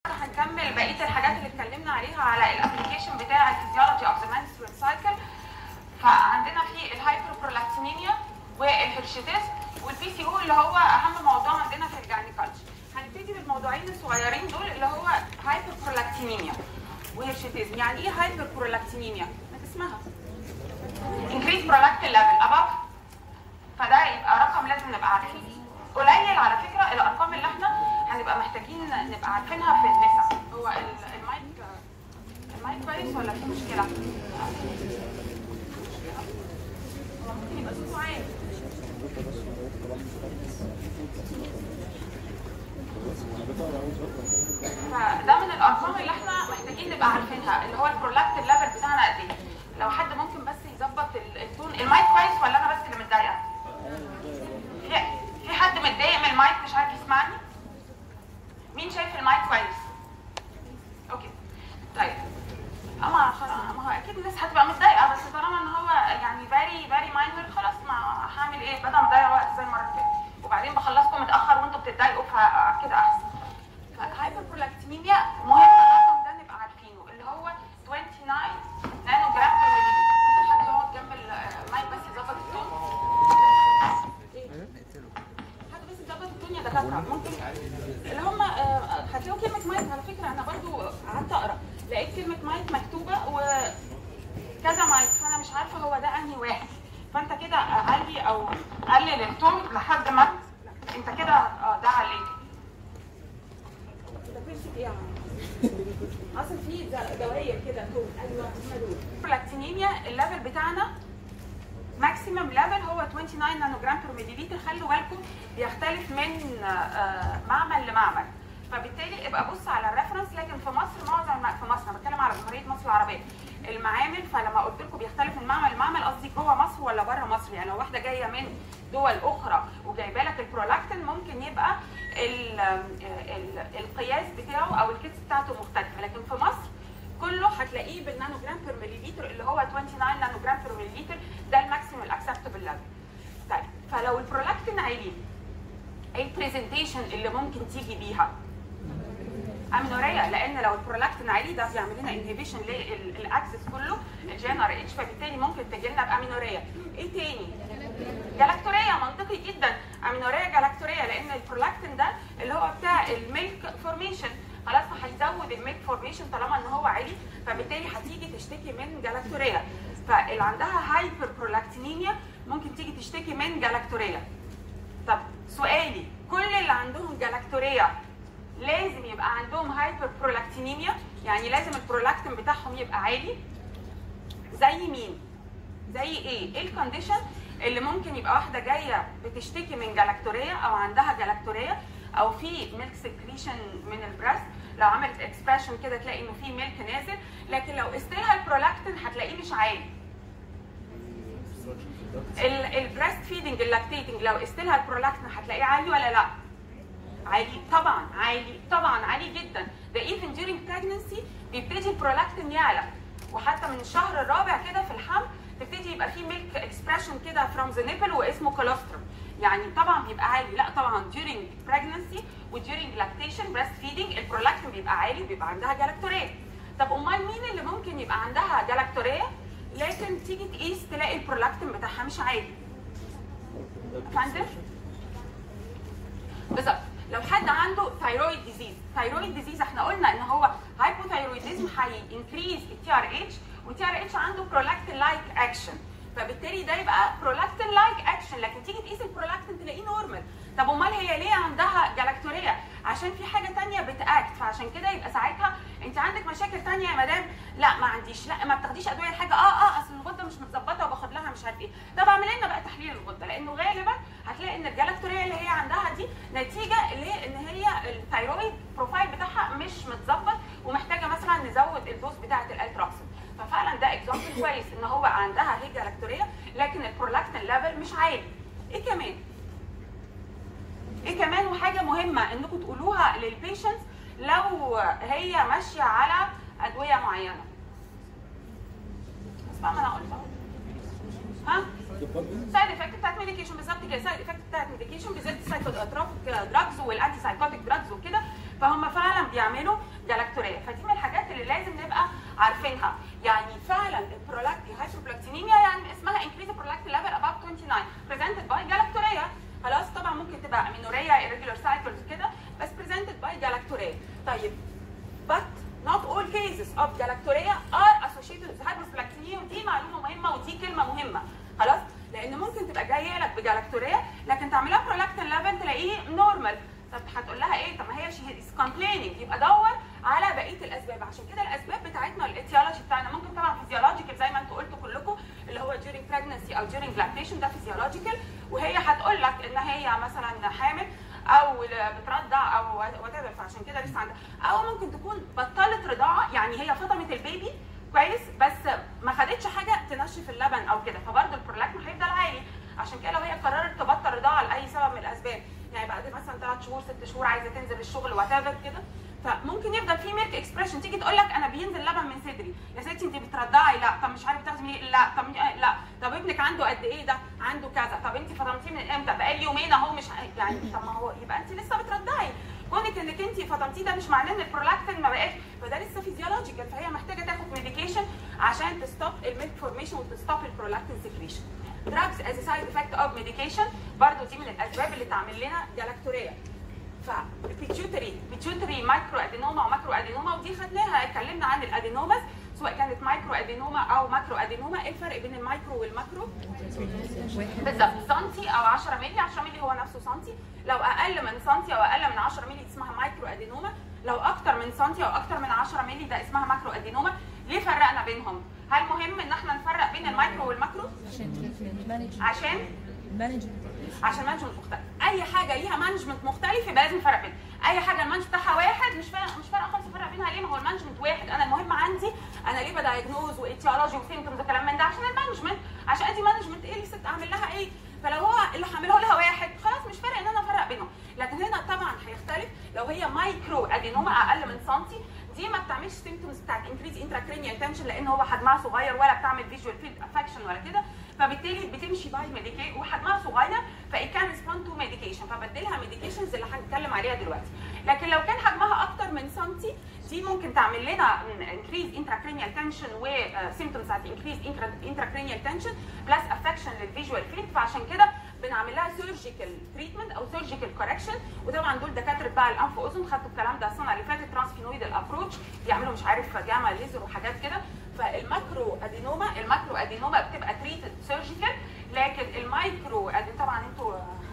هنكمل بقيه الحاجات اللي اتكلمنا عليها على الابلكيشن بتاع الفيزيولوجي اوف ذا menstrual سايكل فعندنا في الهايبر برولكتينيميا والهرشيتيز والبي سي او اللي هو اهم موضوع عندنا في الجاينيكولوجي هنبتدي بالموضوعين الصغيرين دول اللي هو هايبر برولكتينيميا وهرشيتيز يعني ايه هايبر برولكتينيميا؟ ما اسمها increase prolactin level above فده يبقى رقم لازم نبقى عارفينه قليل على فكره الارقام اللي احنا هنبقى محتاجين نبقى عارفينها في النساء هو ال- المايك المايك كويس ولا في مشكله؟ هو ممكن يبقى صوته عالي فده من الارقام اللي احنا محتاجين نبقى عارفينها اللي هو البرولاكتين ليفل بتاعنا قد ايه لو حد ممكن بس يظبط ال- التون المايك كويس ولا انا بس اللي متضايقه في في حد متضايق من المايك مش عارف يسمعني مين شايف المايك كويس اوكي طيب اما خلاص ما هو اكيد الناس هتبقى متضايقه بس طالما ان هو يعني فيري فيري ماينر خلاص ما هعمل ايه بدل ما اضيع وقت زي المره اللي فاتت وبعدين بخلصكم متاخر وانتوا بتتضايقوا فكده احسن فالهايبر برولكتينيميا مهم الرقم ده نبقى عارفينه اللي هو 29 نانو جرام بير ملي ممكن حد يقعد جنب المايك بس يظبط التون حد بس يظبط التون يا دكاتره ممكن اللي هم آه، هتلاقوا كلمه مايك على فكره انا برضو قعدت اقرا لقيت كلمه مايك مكتوبه وكذا مايك فانا مش عارفه هو ده انهي واحد فانت كده علي او قلل التون لحد ما انت كده اه ده عليته ده بيمسك ايه يا عم؟ اصل في د- دوائر كده تون ايوه هم دول اللاكتينيميا الليفل بتاعنا ماكسيمم ليفل هو 29 نانو جرام بير مليليتر خلوا بالكم بيختلف من آه، معمل لمعمل فبالتالي ابقى بص على الريفرنس لكن في مصر معظم الم- في مصر انا بتكلم على جمهوريه مصر العربيه المعامل فلما قلت لكم بيختلف من معمل لمعمل قصدي جوه مصر ولا بره مصر يعني لو واحده جايه من دول اخرى وجايبه لك البرولاكتين ممكن يبقى ال ال القياس بتاعه او الكيس بتاعته مختلفه لكن في مصر كله هتلاقيه بالنانو جرام بير مليليتر اللي هو 29 نانو جرام بير مليليتر ده الماكسيمم الاكسبتبل ليفل طيب فلو البرولاكتين عالي ايه البرزنتيشن اللي ممكن تيجي بيها امينوريا لان لو البرولاكتين عالي ده بيعمل لنا انهبيشن للاكسس كله الجي ار اتش فبالتالي ممكن تجي لنا بامينوريا ايه تاني جلاكتوريا منطقي جدا امينوريا جلاكتوريا لان البرولاكتين ده اللي هو بتاع الميلك فورميشن خلاص فهيزود الميلك فورميشن طالما ان هو عالي فبالتالي هتيجي تشتكي من جلاكتوريا فاللي عندها هايبر برولاكتينيميا ممكن تيجي تشتكي من جلاكتوريا طب سؤالي كل اللي عندهم جلاكتوريا لازم يبقى عندهم هايبر برولاكتينيميا يعني لازم البرولاكتين بتاعهم يبقى عالي زي مين زي ايه ايه الكونديشن اللي ممكن يبقى واحده جايه بتشتكي من جلاكتوريا او عندها جلاكتوريا او في ميلك سكريشن من البريست لو عملت اكسبريشن كده تلاقي انه في ميلك نازل لكن لو استلها البرولاكتين هتلاقيه مش عالي البريست فيدنج اللاكتيتنج لو استلها البرولاكتين هتلاقيه عالي ولا لا عالي طبعا عالي طبعا عالي جدا ده ايفن during pregnancy بيبتدي البرولاكتين يعلى وحتى من الشهر الرابع كده في الحمل تبتدي يبقى في ميلك اكسبريشن كده from the nipple واسمه كولوستروم يعني طبعا بيبقى عالي لا طبعا during pregnancy و during lactation breast feeding البرولاكتين بيبقى عالي بيبقى عندها جلاكتوريه طب امال مين اللي ممكن يبقى عندها جلاكتوريه لكن تيجي تقيس تلاقي البرولاكتين بتاعها مش عالي فندم بالظبط لو حد عنده ثايرويد ديزيز ثايرويد ديزيز احنا قلنا ان هو هايبوثايرويدزم هي انكريز التي ار اتش والتي ار اتش عنده برولاكتين لايك اكشن فبالتالي ده يبقى برولاكتين لايك اكشن لكن تيجي تقيس البرولاكتين تلاقيه نورمال طب امال هي ليه عندها جلاكتوريا عشان في حاجه تانية بتاكت فعشان كده يبقى ساعتها انت عندك مشاكل تانية يا مدام لا ما عنديش لا ما بتاخديش ادويه لحاجه اه اه اصل الغده مش متظبطه وباخد لها مش عارف ايه طب اعمل لنا بقى تحليل الغده لانه غالبا هتلاقي ان الجلاكتوريا اللي هي عندها دي نتيجه لان هي الثايرويد بروفايل بتاعها مش متظبط ومحتاجه مثلا نزود الدوز بتاعه الالتراكسون ففعلا ده اكزامبل كويس ان هو عندها هي جلاكتوريا لكن البرولاكتين ليفل مش عالي ايه كمان ايه كمان وحاجه مهمه انكم تقولوها للبيشنتس لو هي ماشيه على ادويه معينه اسمع ما انا قلت ها سايد افكت بتاعت ميديكيشن بالظبط كده سايد افكت بتاعت ميديكيشن بالذات السايكوتروبيك دراجز والانتي سايكوتيك دراجز وكده فهم فعلا بيعملوا طيب but not all cases of galactorrhea are associated with hyperprolactinemia ودي معلومه مهمه ودي كلمه مهمه خلاص لان ممكن تبقى جايه لك بجلاكتوريا لكن تعملها برولاكتين ليفل تلاقيه نورمال طب هتقول لها ايه طب ما هي شي از كومبليننج يبقى دور على بقيه الاسباب عشان كده الاسباب بتاعتنا الاتيولوجي بتاعنا ممكن طبعا فيزيولوجيكال زي ما انتوا قلتوا كلكم اللي هو during pregnancy او during lactation ده فيزيولوجيكال وهي هتقول لك ان هي مثلا حامل او بترضع او وات فعشان كده لسه عندها او ممكن تكون بطلت رضاعه يعني هي فطمت البيبي كويس بس ما خدتش حاجه تنشف اللبن او كده فبرضه البرولاكتين هيفضل عالي عشان كده لو هي قررت تبطل رضاعه لاي سبب من الاسباب يعني بعد مثلا ثلاث شهور ست شهور عايزه تنزل الشغل وات كده فممكن يفضل في ميلك اكسبريشن تيجي تقول لك انا بينزل لبن من صدري يا ستي انت بترضعي لا طب مش عارف تاخدي ايه لا طب لا طب ابنك عنده قد ايه ده عنده كذا طب انت فطمتيه من امتى بقالي يومين اهو مش يعني طب ما هو يبقى انت لسه بترضعي كونك انك انت فطمتيه ده مش معناه ان البرولاكتين ما بقاش فده لسه فيزيولوجيكال فهي محتاجه تاخد ميديكيشن عشان تستوب الميلك فورميشن وتستوب البرولاكتين سكريشن drugs as a side effect of medication برضو دي من الاسباب اللي تعمل لنا جلاكتوريا فالبيتيوتري بيتيوتري مايكرو ادينوما وماكرو ادينوما ودي خدناها اتكلمنا عن الادينوماس سواء كانت مايكرو ادينوما او ماكرو ادينوما ايه الفرق بين المايكرو والماكرو؟ بالظبط سنتي او 10 مللي 10 مللي هو نفسه سنتي لو اقل من سنتي او اقل من 10 مللي اسمها مايكرو ادينوما لو اكتر من سنتي او اكتر من 10 مللي ده اسمها ماكرو ادينوما ليه فرقنا بينهم؟ هل مهم ان احنا نفرق بين المايكرو والماكرو؟ عشان مانجمنت عشان مانجمنت مختلف اي حاجه ليها مانجمنت مختلف يبقى لازم نفرق بينها اي حاجه المانجمنت بتاعها واحد مش فارق مش فارقه خالص افرق بينها ليه ما هو المانجمنت واحد انا المهم عندي انا ليه بدايجنوز وايتيولوجي وسيمتومز وكلام من ده عشان المانجمنت عشان ادي مانجمنت ايه اللي ست اعمل لها ايه فلو هو اللي هعمله لها واحد خلاص مش فارق ان انا افرق بينهم لكن هنا طبعا هيختلف لو هي مايكرو ادينوما اقل من سنتي دي ما بتعملش سيمتومز بتاعت انكريز انتراكرينيال تنشن لان هو حجمها صغير ولا بتعمل فيجوال فيلد افكشن ولا كده فبالتالي بتمشي باي ميديكي وحجمها صغير فاي كان ريسبوند تو ميديكيشن فبديلها ميديكيشنز اللي هنتكلم عليها دلوقتي لكن لو كان حجمها اكتر من سنتي دي ممكن تعمل لنا انكريز انتراكرينيال تنشن وسيمتومز بتاعت انكريز انتراكرينيال تنشن بلس افكشن للفيجوال فيلد فعشان كده بنعمل لها سيرجيكال تريتمنت او سيرجيكال كوركشن وطبعا دول دكاتره بقى الانف واذن خدوا الكلام ده السنه اللي فاتت ترانسفينويدال ابروتش بيعملوا مش عارف جاما ليزر وحاجات كده فالماكرو ادينوما الماكرو ادينوما بتبقى تريتد سيرجيكال لكن المايكرو ادي طبعا انتوا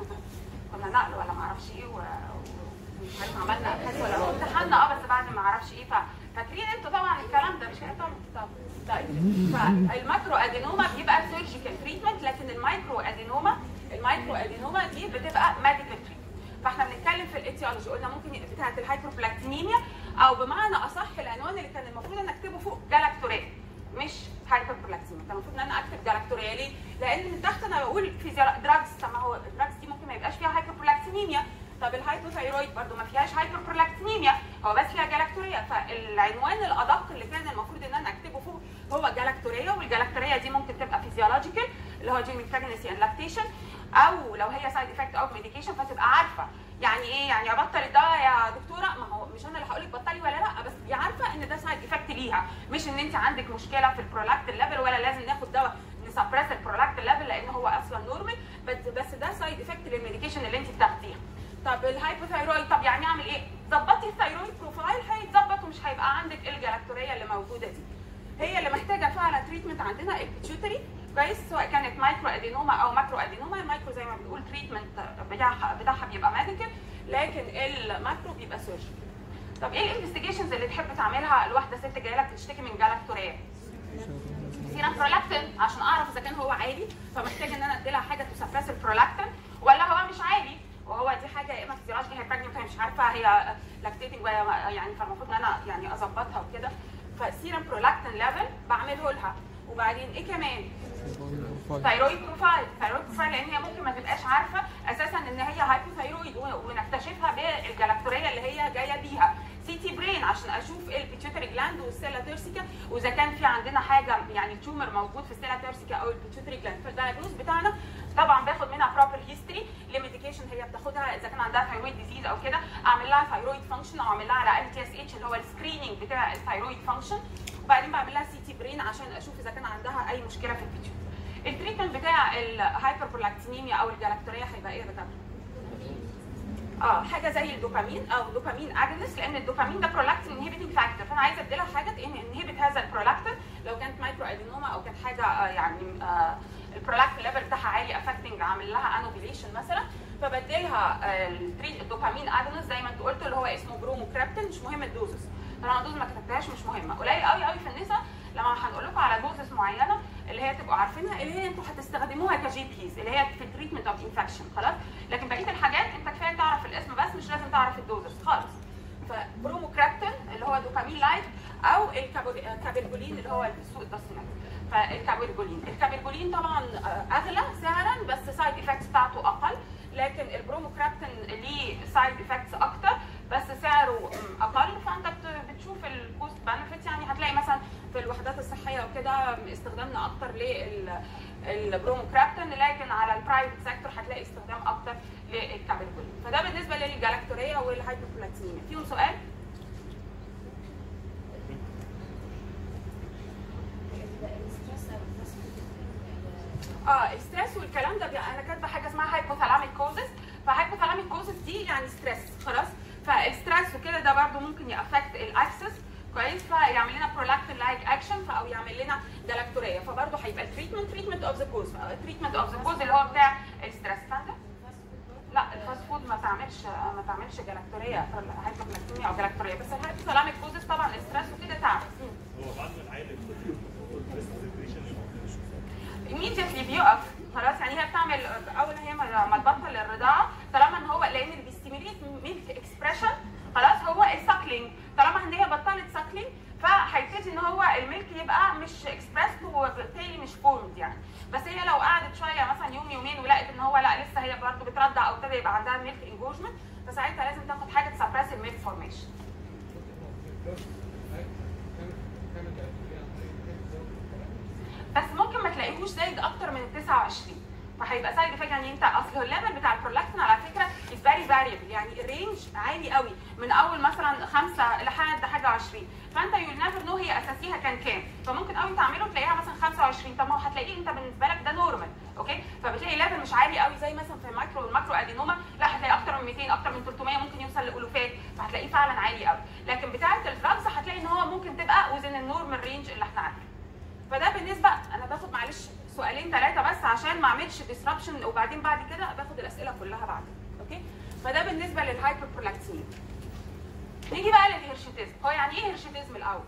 كنا نقل ولا ما اعرفش ايه و... ومش عارف عملنا ابحاث ولا هو امتحنا اه بس بعد ما اعرفش ايه فاكرين انتوا طبعا الكلام ده مش كده طبعا طيب فالماكرو ادينوما بيبقى سيرجيكال تريتمنت لكن المايكرو ادينوما المايكرو ادينوما دي بتبقى ميديكال تريتمنت فاحنا بنتكلم في الايتيولوجي قلنا ممكن بتاعه الهايبربلاكتينيميا او بمعنى اصح العنوان اللي كان المفروض ان اكتبه فوق جلاكتوريا مش هايبربلاكتيميا كان المفروض ان انا اكتب جلاكتوريا ليه؟ لان من تحت انا بقول في دراجز طب ما هو الدراجز دي ممكن ما يبقاش فيها هايبربلاكتينيميا طب الهايبوثايرويد برضو ما فيهاش هايبربرولاكتينيميا هو بس فيها جلاكتوريا فالعنوان الادق اللي كان المفروض ان انا اكتبه فوق هو جلاكتوريا والجلاكتوريا دي ممكن تبقى فيزيولوجيكال اللي هو during pregnancy and lactation او لو هي سايد افكت اوف ميديكيشن فتبقى عارفه يعني ايه يعني ابطل الدواء يا دكتوره ما هو مش انا اللي هقول لك بطلي ولا لا بس تبقي عارفه ان ده سايد افكت ليها مش ان انت عندك مشكله في البرولاكتين ليفل ولا لازم ناخد دواء نسبريس البرولاكتين ليفل لان هو اصلا نورمال بس بس ده سايد افكت للميديكيشن اللي انت بتاخديها طب الهايبوثايرويد طب يعني اعمل ايه؟ ظبطي الثايرويد بروفايل هيتظبط ومش هيبقى عندك الجلاكتوريه اللي موجوده دي. هي اللي محتاجه فعلا تريتمنت عندنا البيتيوتري كويس سواء كانت مايكرو ادينوما او ماكرو ادينوما المايكرو زي ما بنقول تريتمنت بتاعها بتاعها بيبقى ميديكال لكن الماكرو بيبقى سيرجيكال. طب ايه الانفستيجيشنز اللي تحب تعملها الواحده ست جايه لك تشتكي من جلاكتوريه؟ سيرم برولاكتين عشان اعرف اذا كان هو عالي فمحتاج ان انا ادي لها حاجه تسبرس البرولاكتين ولا هو مش عالي وهو دي حاجه يا اما فيزيولوجي هي براجننت مش عارفه هي لاكتيتنج يعني فالمفروض ان انا يعني اظبطها وكده فسيرم برولاكتين ليفل بعمله لها وبعدين ايه كمان؟ ثايرويد بروفايل ثايرويد بروفايل لان هي ممكن ما تبقاش عارفه اساسا ان هي هايبوثايرويد ونكتشفها بالجلاكتوريه اللي هي جايه بيها سي تي برين عشان اشوف البيتيوتري جلاند والسيلا تيرسيكا واذا كان في عندنا حاجه يعني تيومر موجود في السيلا تيرسيكا او البيتيوتري جلاند فالدايجنوز بتاعنا طبعا باخد منها بروبر هيستوري لميديكيشن هي بتاخدها اذا كان عندها ثايرويد ديزيز او كده اعمل لها ثايرويد فانكشن او اعمل لها على ال تي اس اتش اللي هو السكريننج بتاع الثايرويد فانكشن وبعدين بعمل لها سي تي برين عشان اشوف اذا كان عندها اي مشكله في البيتيوتري التريتمنت بتاع الهايبربرولاكتينيميا او الجلاكتوريه هيبقى ايه يا دكاتره؟ اه حاجه زي الدوبامين او دوبامين اجنس لان الدوبامين ده برولاكتين انهبيتنج فاكتور فانا عايزه ادي لها حاجه انهبت هذا البرولاكتين لو كانت مايكرو ادينوما او كانت حاجه آه يعني آه البرولاكتين ليفل بتاعها عالي افكتنج عامل لها انوبيليشن مثلا فبديلها آه الدوبامين اجنس زي ما انت قلت اللي هو اسمه بروموكرابتين مش مهم الدوزز طالما الدوز ما كتبتهاش مش مهمه قليل قوي قوي في النساء لما هنقول لكم على دوزز معينه اللي هي تبقوا عارفينها اللي هي انتوا هتستخدموها كجي بيز اللي هي في التريتمنت اوف انفكشن خلاص لكن بقيه الحاجات انت كفايه تعرف الاسم بس مش لازم تعرف الدوزز خالص فبروموكرابتين اللي هو دوبامين لايت او الكابرجولين اللي هو في السوق التصنيعي فالكابرجولين الكابرجولين طبعا اغلى سعرا بس سايد افكتس بتاعته اقل لكن البروموكرابتين ليه سايد افكتس اكتر بس سعره اقل فانت بتشوف الكوست بنفيت يعني هتلاقي مثلا في الوحدات الصحيه وكده استخدامنا اكتر للبروموكرابتين لكن على البرايفت سيكتور هتلاقي استخدام اكتر للكابرجولين فده بالنسبه للجلاكتوريه والهايبوبلاكسيميا فيهم سؤال؟ اه الستريس والكلام ده انا كاتبه حاجه اسمها هايبوثالاميك كوزز فهايبوثالاميك كوزز دي يعني ستريس خلاص فالستريس وكده ده برضه ممكن يأفكت الاكسس كويس فيعمل لنا برولاكتين لايك اكشن او يعمل لنا جلاكتوريه فبرضه هيبقى التريتمنت تريتمنت اوف ذا كوز التريتمنت اوف ذا كوز اللي هو بتاع الستريس فاهم لا الفاست فود ما تعملش ما تعملش جلاكتوريه هايبوكلاكتوميا او جلاكتوريه بس الهايبوثالاميك كوزز طبعا الستريس وكده تعب هو بعد ما العيل immediately بيقف خلاص يعني هي بتعمل اول هي ما تبطل الرضاعه طالما ان هو لان اللي بيستيميليت ميلك اكسبريشن خلاص هو الساكلينج طالما ان هي بطلت ساكلينج فهيبتدي ان هو الميلك يبقى مش اكسبريسد وبالتالي مش فورمد يعني بس هي لو قعدت شويه مثلا يوم يومين ولقت ان هو لا لسه هي برضه بترضع او ابتدى يبقى عندها ميلك انجوجمنت فساعتها لازم تاخد حاجه تسبريس الميلك فورميشن بس ممكن ما تلاقيهوش زايد اكتر من ال 29 فهيبقى سايد افكت يعني انت اصل الليفل بتاع البرولاكتين على فكره از فيري فاريبل يعني الرينج عالي قوي من اول مثلا 5 لحد حاجه 20 فانت يو نيفر نو هي اساسيها كان كام فممكن قوي تعمله تلاقيها مثلا 25 طب ما هو هتلاقيه انت بالنسبه لك ده نورمال اوكي فبتلاقي ليفل مش عالي قوي زي مثلا في المايكرو والماكرو ادينوما لا هتلاقي اكتر من 200 اكتر من 300 ممكن يوصل لالوفات فهتلاقيه فعلا عالي قوي لكن بتاعه الدراجز هتلاقي ان هو ممكن تبقى وزن النورمال رينج اللي احنا عارفينه فده بالنسبه انا باخد معلش سؤالين ثلاثه بس عشان ما اعملش ديسربشن وبعدين بعد كده باخد الاسئله كلها بعد اوكي فده بالنسبه للهايبر برولاكتين نيجي بقى للهيرشيتيزم هو يعني ايه هيرشيتيزم الاول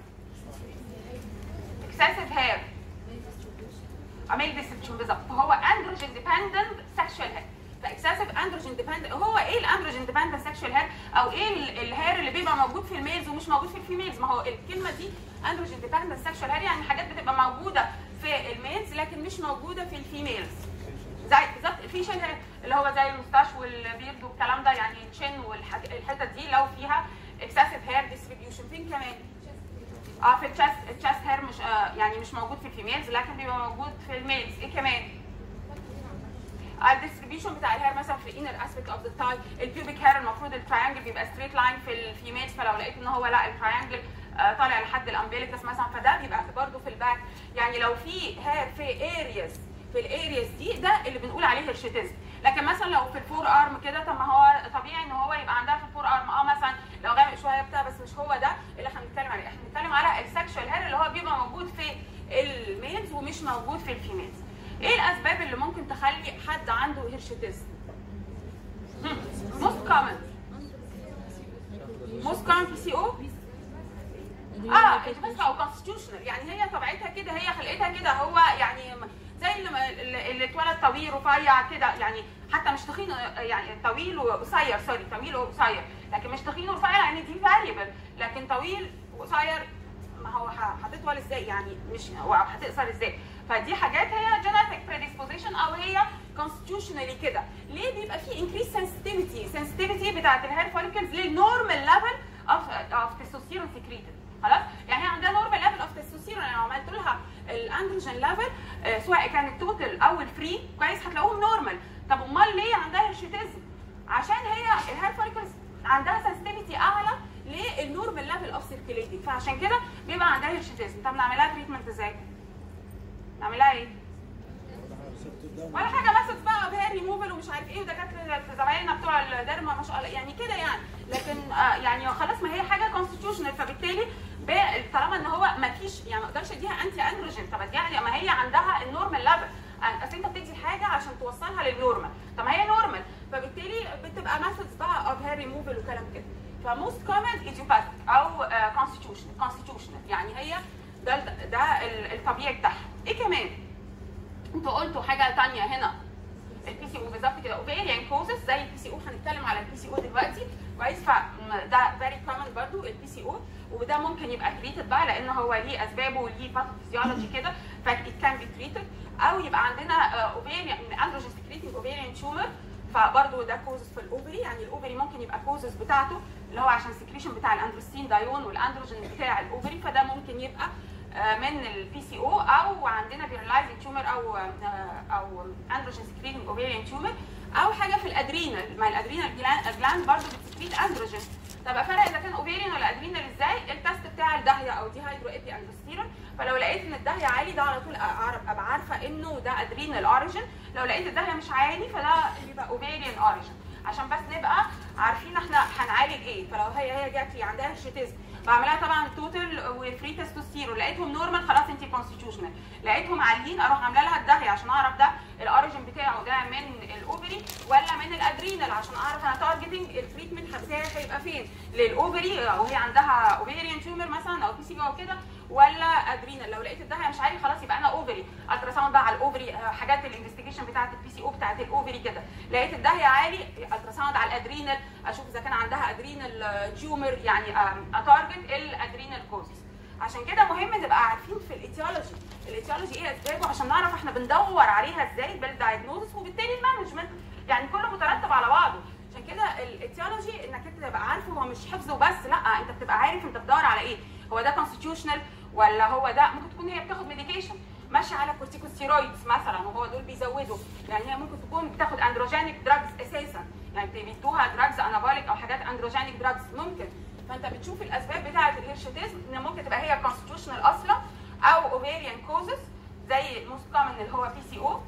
اكسسيف هير عمل ديستريبيوشن بالظبط فهو اندروجين ديبندنت سكشوال هير فاكسسيف اندروجين ديبندنت هو ايه الاندروجين ديبندنت سكشوال هير او ايه الهير اللي بيبقى موجود في الميلز ومش موجود في الفيميلز ما هو الكلمه دي اندروجين ديبندنت سكشوال هير يعني حاجات بتبقى موجوده في الميلز لكن مش موجوده في الفيميلز زي بالظبط الفيشل هير اللي هو زي المستاش والبيرد والكلام ده يعني الشن والحتت دي لو فيها اكسسيف هير ديستريبيوشن فين كمان اه في التشست التشست هير مش آه يعني مش موجود في الفيميلز لكن بيبقى موجود في الميلز ايه كمان الديستريبيوشن بتاع الهير مثلا في الانر اسبيكت اوف ذا تاي البيوبيك هير المفروض التراينجل بيبقى ستريت لاين في الفيميلز فلو لقيت ان هو لا التراينجل آه طالع لحد الامبيليكس مثلا فده بيبقى برضه في الباك يعني لو في هير في ارياز في الارياز دي ده اللي بنقول عليه هيرشيتيزم لكن مثلا لو في الفور ارم كده طب ما هو طبيعي ان هو يبقى عندها في الفور ارم اه مثلا لو غامق شويه بتاع بس مش هو ده اللي احنا بنتكلم عليه احنا بنتكلم على السكشوال هير اللي هو بيبقى موجود في الميلز ومش موجود في الفيميلز ايه الاسباب اللي ممكن تخلي حد عنده هيرشيتيزم موست كومن موست كومن بي سي او اه بس او كونستيتيوشنال يعني هي طبيعتها كده هي خلقتها كده هو يعني زي اللي اللي اتولد طويل رفيع كده يعني حتى مش تخين يعني طويل وقصير سوري طويل وقصير لكن مش تخين ورفيع لان يعني دي فاريبل لكن طويل وقصير ما هو هتطول ازاي يعني مش او هتقصر ازاي فدي حاجات هي جينيتك بريدisposition او هي constitutionally كده ليه بيبقى في increased sensitivity sensitivity بتاعت الهير فوليكلز للنورمال ليفل اوف اوف تستوستيرون سكريتد خلاص يعني هي عندها نورمال ليفل اوف تستوستيرون يعني لو عملت لها الاندروجين ليفل آه سواء كانت توتال او الفري كويس هتلاقوهم نورمال طب امال ليه عندها هيرشيتيزم عشان هي الهير فوليكلز عندها سنسيتيفيتي اعلى للنورمال ليفل اوف سيركيليتنج فعشان كده بيبقى عندها هيرشيتيزم طب نعملها تريتمنت ازاي؟ نعملها ايه؟ ولا حاجه مسج بقى بقى ريموفل ومش عارف ايه ودكاتره زمايلنا بتوع الدرما ما شاء الله يعني كده يعني لكن آه يعني خلاص ما هي حاجه كونستيتيوشنال فبالتالي ب- طالما ان هو ما فيش يعني ما اقدرش اديها انتي اندروجين طب اديها ما هي عندها النورمال ليفل اصل انت بتدي حاجه عشان توصلها للنورمال طب ما هي نورمال فبالتالي بتبقى مسج بقى اوف هير ريموفل وكلام كده فموست كومن ايديوباثيك او كونستيتيوشنال كونستيتيوشنال يعني هي ده ده ال- الطبيعي بتاعها ايه كمان انتوا قلتوا حاجه تانية هنا البي سي او بالظبط كده اوفيريان كوزز زي البي سي او هنتكلم على البي سي او دلوقتي كويس فده فيري كومن برضو البي سي او وده ممكن يبقى تريتد بقى لان هو ليه اسبابه وليه باثوفيزيولوجي كده فايت كان بي تريتد او يبقى عندنا اوفيريان اندروجين سكريتنج اوفيريان تيومر فبرضه ده كوزز في الاوفري يعني الاوفري ممكن يبقى كوزز بتاعته اللي هو عشان سكريشن بتاع الاندروستين دايون والاندروجين بتاع الاوفري فده ممكن يبقى آه، من البي سي او او عندنا بيرلايزنج تيومر او آه، او اندروجين سكريتنج اوفيريان تيومر او حاجه في الادرينال ما الادرينال جلاند برضه بتسكريت اندروجين طب افرق اذا كان اوفيريان ولا ادرينال ازاي التست بتاع الدهيه او دي هيدرو ايبي اندروستيرون فلو لقيت ان الدهيه عالي ده على طول اعرف ابقى عارفه انه ده ادرينال اوريجن لو لقيت الدهيه مش عالي فده يبقى اوفيريان اوريجن عشان بس نبقى عارفين احنا هنعالج ايه فلو هي هي جات لي عندها هيرشيتيزم بعملها طبعا توتال وفري تستوستيرون لقيتهم نورمال خلاص انت كونستيتيوشنال لقيتهم عاليين اروح عامله لها الدهيه عشان اعرف ده الاوريجن بتاعه ده من الاوفري ولا من الادرينال عشان اعرف انا تارجتنج التريتمنت بتاعي هيبقى فين للاوفري وهي عندها اوفيريان تيومر مثلا او بي سي او كده ولا ادرينال لو لقيت الدهيه مش عالي خلاص يبقى انا اوفري الترا ساوند بقى على الاوفري آه، حاجات الانفستيجيشن بتاعه البي سي او بتاعه الاوفري كده لقيت الدهيه عالي الترا ساوند على الادرينال اشوف اذا كان عندها ادرينال تيومر يعني اتارجت الادرينال كوزز عشان كده مهم نبقى عارفين في الايتيولوجي الايتيولوجي ايه اسبابه عشان نعرف احنا بندور عليها ازاي بالدايجنوزس وبالتالي المانجمنت يعني كله مترتب على بعضه عشان كده الايتيولوجي انك انت تبقى عارفه هو مش حفظ وبس لا انت بتبقى عارف انت بتدور على ايه هو ده كونستيتيوشنال ولا هو ده ممكن تكون هي بتاخد ميديكيشن ماشيه على كورتيكوستيرويدز مثلا وهو دول بيزودوا يعني هي ممكن تكون بتاخد اندروجينيك دراجز اساسا يعني بيدوها دراجز انابوليك او حاجات اندروجينيك دراجز ممكن فانت بتشوف الاسباب بتاعه الهيرشوتيزم ان ممكن تبقى هي كونستيتيوشنال اصلا او اوفيريان كوزز زي الموست كومن اللي هو بي سي او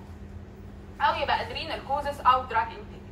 او يبقى ادرينال كوزز او دراج انتيك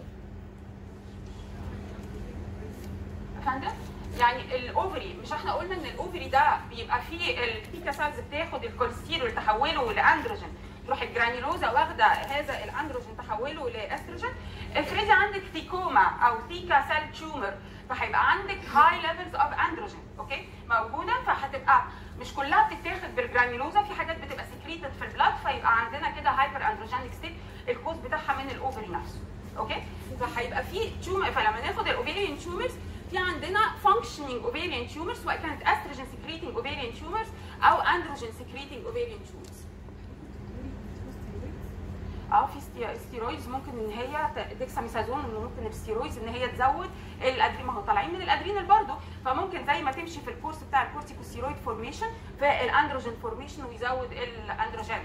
فهمت يعني الاوفري مش احنا قلنا ان الاوفري ده بيبقى فيه البيتا سيلز بتاخد الكوليسترول تحوله لاندروجين تروح الجرانيولوزا واخده هذا الاندروجين تحوله لاستروجين افرضي عندك ثيكوما او ثيكا سيل تيومر فهيبقى عندك هاي ليفلز اوف اندروجين اوكي موجوده فهتبقى مش كلها بتتاخد بالجرانيولوزا في حاجات بتبقى سكريتد في البلاد فيبقى عندنا كده هايبر اندروجينيك ستيت الكوز بتاعها من الاوفري نفسه اوكي فهيبقى في تيومر فلما ناخد الاوفيريان تيومرز في عندنا functioning ovarian tumors سواء كانت estrogen secreting ovarian tumors او androgen secreting ovarian tumors. اه في ستي- ستيرويدز ممكن ان هي ت- ديكساميثازون ان ممكن الستيرويدز ان هي تزود الادري ما هو طالعين من الادرينال برضه فممكن زي ما تمشي في الكورس بتاع الكورتيكوستيرويد فورميشن في الاندروجين فورميشن ويزود الاندروجين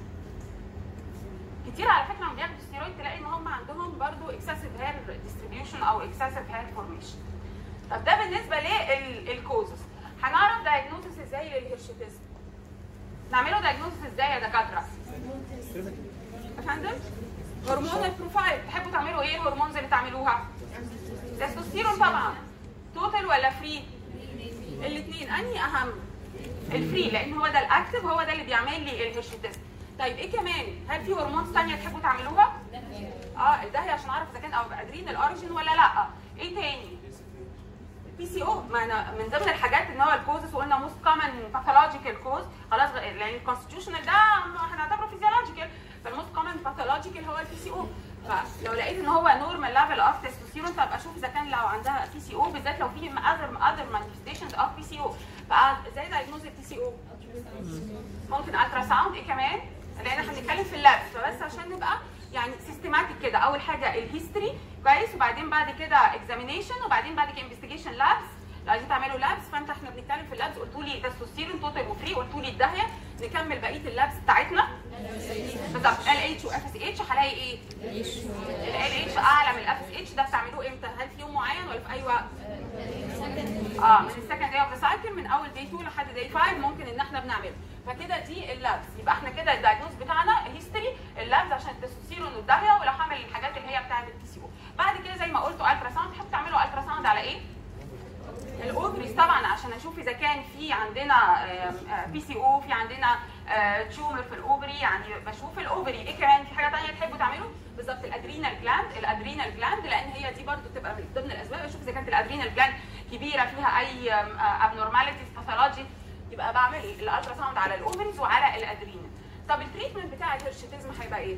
كتير على فكره لما بياخدوا ستيرويد تلاقي ان هم عندهم برضه اكسسيف هير ديستريبيوشن او اكسسيف هير فورميشن طب ده بالنسبه للكوزز هنعرف دايجنوزس ازاي للهيرشوتيزم نعمله دايجنوزس ازاي يا دكاتره يا فندم هرمون البروفايل تحبوا تعملوا ايه الهرمونز اللي تعملوها تستوستيرون طبعا توتال ولا فري الاثنين انهي اهم الفري لان هو ده الاكتف هو ده اللي بيعمل لي الهيرشوتيزم طيب ايه كمان هل في هرمونز ثانيه تحبوا تعملوها اه الدهي عشان اعرف اذا كان او قادرين الاوريجين ولا لا ايه تاني البي سي او ما انا من ضمن الحاجات ان هو الكوزز وقلنا موست كومن باثولوجيكال كوز خلاص غ- لان الكونستيتيوشنال ده هنعتبره فيزيولوجيكال فالموست كومن باثولوجيكال هو البي سي او فلو لقيت ان هو نورمال ليفل اوف تستوستيرون فابقى اشوف اذا كان لو عندها بي سي او بالذات لو في اذر اذر مانيفستيشنز اوف بي سي او فازاي دايجنوز البي سي او ممكن الترا ساوند ايه كمان لان احنا بنتكلم في اللابس فبس عشان نبقى يعني سيستماتيك كده اول حاجه الهيستوري كويس وبعدين بعد كده اكزامينيشن وبعدين بعد كده انفستيجيشن لابس لو عايزين تعملوا لابس فانت احنا بنتكلم في اللابس قلتوا لي تستوستيرون توتال وفري قلتوا لي الدهيه نكمل بقيه اللابس بتاعتنا بالظبط ال اتش واف اس اتش هلاقي ايه؟ ال اتش اعلى من الاف اس اتش ده بتعملوه امتى؟ هل في يوم معين ولا في اي وقت؟ اه من السكند داي اوف ذا سايكل من اول اول داي 2 لحد داي 5 ممكن ان احنا بنعمله فكده دي اللابس يبقى احنا كده الدايجنوز بتاعنا هيستوري اللابس عشان التستوستيرون والدهيه ولو هعمل الحاجات اللي هي بتاعه البي سي او بعد كده زي ما قلتوا الترا ساوند تحبوا تعملوا الترا ساوند على ايه؟ الاوفريز طبعا عشان اشوف اذا كان في عندنا بي سي او في عندنا تيومر في الاوفري يعني بشوف الاوفري ايه كمان في حاجه ثانيه تحبوا تعملوا بالظبط الادرينال جلاند الادرينال جلاند لان هي دي برضو بتبقى من ضمن الاسباب اشوف اذا كانت الادرينال جلاند كبيره فيها اي ابنورماليتيز باثولوجي يبقى بعمل الالترا ساوند على الاوفريز وعلى الادرينال طب التريتمنت بتاع الهرشيتيزم هيبقى ايه؟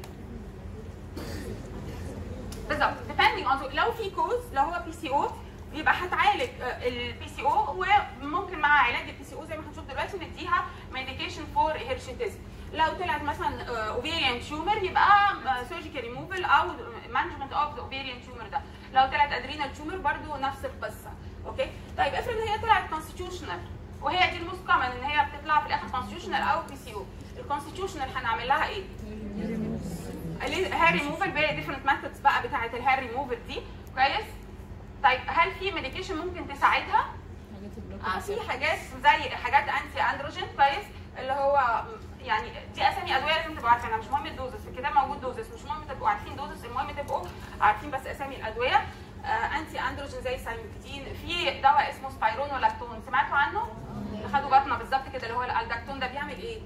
بالظبط depending on لو في كوز لو هو بي سي او يبقى هتعالج البي سي او وممكن مع علاج البي سي او زي ما هنشوف دلوقتي نديها ميديكيشن فور هيرشيتيزم لو طلعت مثلا اوفيريان تيومر يبقى سيرجيكال ريموفال او مانجمنت اوف ذا اوفيريان تيومر ده لو طلعت ادرينال تيومر برضو نفس القصه اوكي طيب افرض هي طلعت كونستيتيوشنال وهي دي الموست كومن ان هي بتطلع في الاخر كونستيتيوشنال او بي سي او الكونستيتيوشنال هنعمل لها ايه؟ هير ريموفال فيري ديفرنت ميثودز بقى بتاعه الهير ريموفال دي كويس طيب هل في ميديكيشن ممكن تساعدها؟ آه في حاجات زي حاجات انتي اندروجين كويس اللي هو يعني دي اسامي ادويه لازم تبقوا عارفينها مش مهم الدوزس في الكتاب موجود دوزس مش مهم تبقوا عارفين دوزس المهم تبقوا عارفين بس اسامي الادويه آه انتي اندروجين زي سايموكتين في دواء اسمه سبايرونولاكتون سمعتوا عنه؟ اللي خدوا بطنه بالظبط كده اللي هو الالداكتون ده بيعمل ايه؟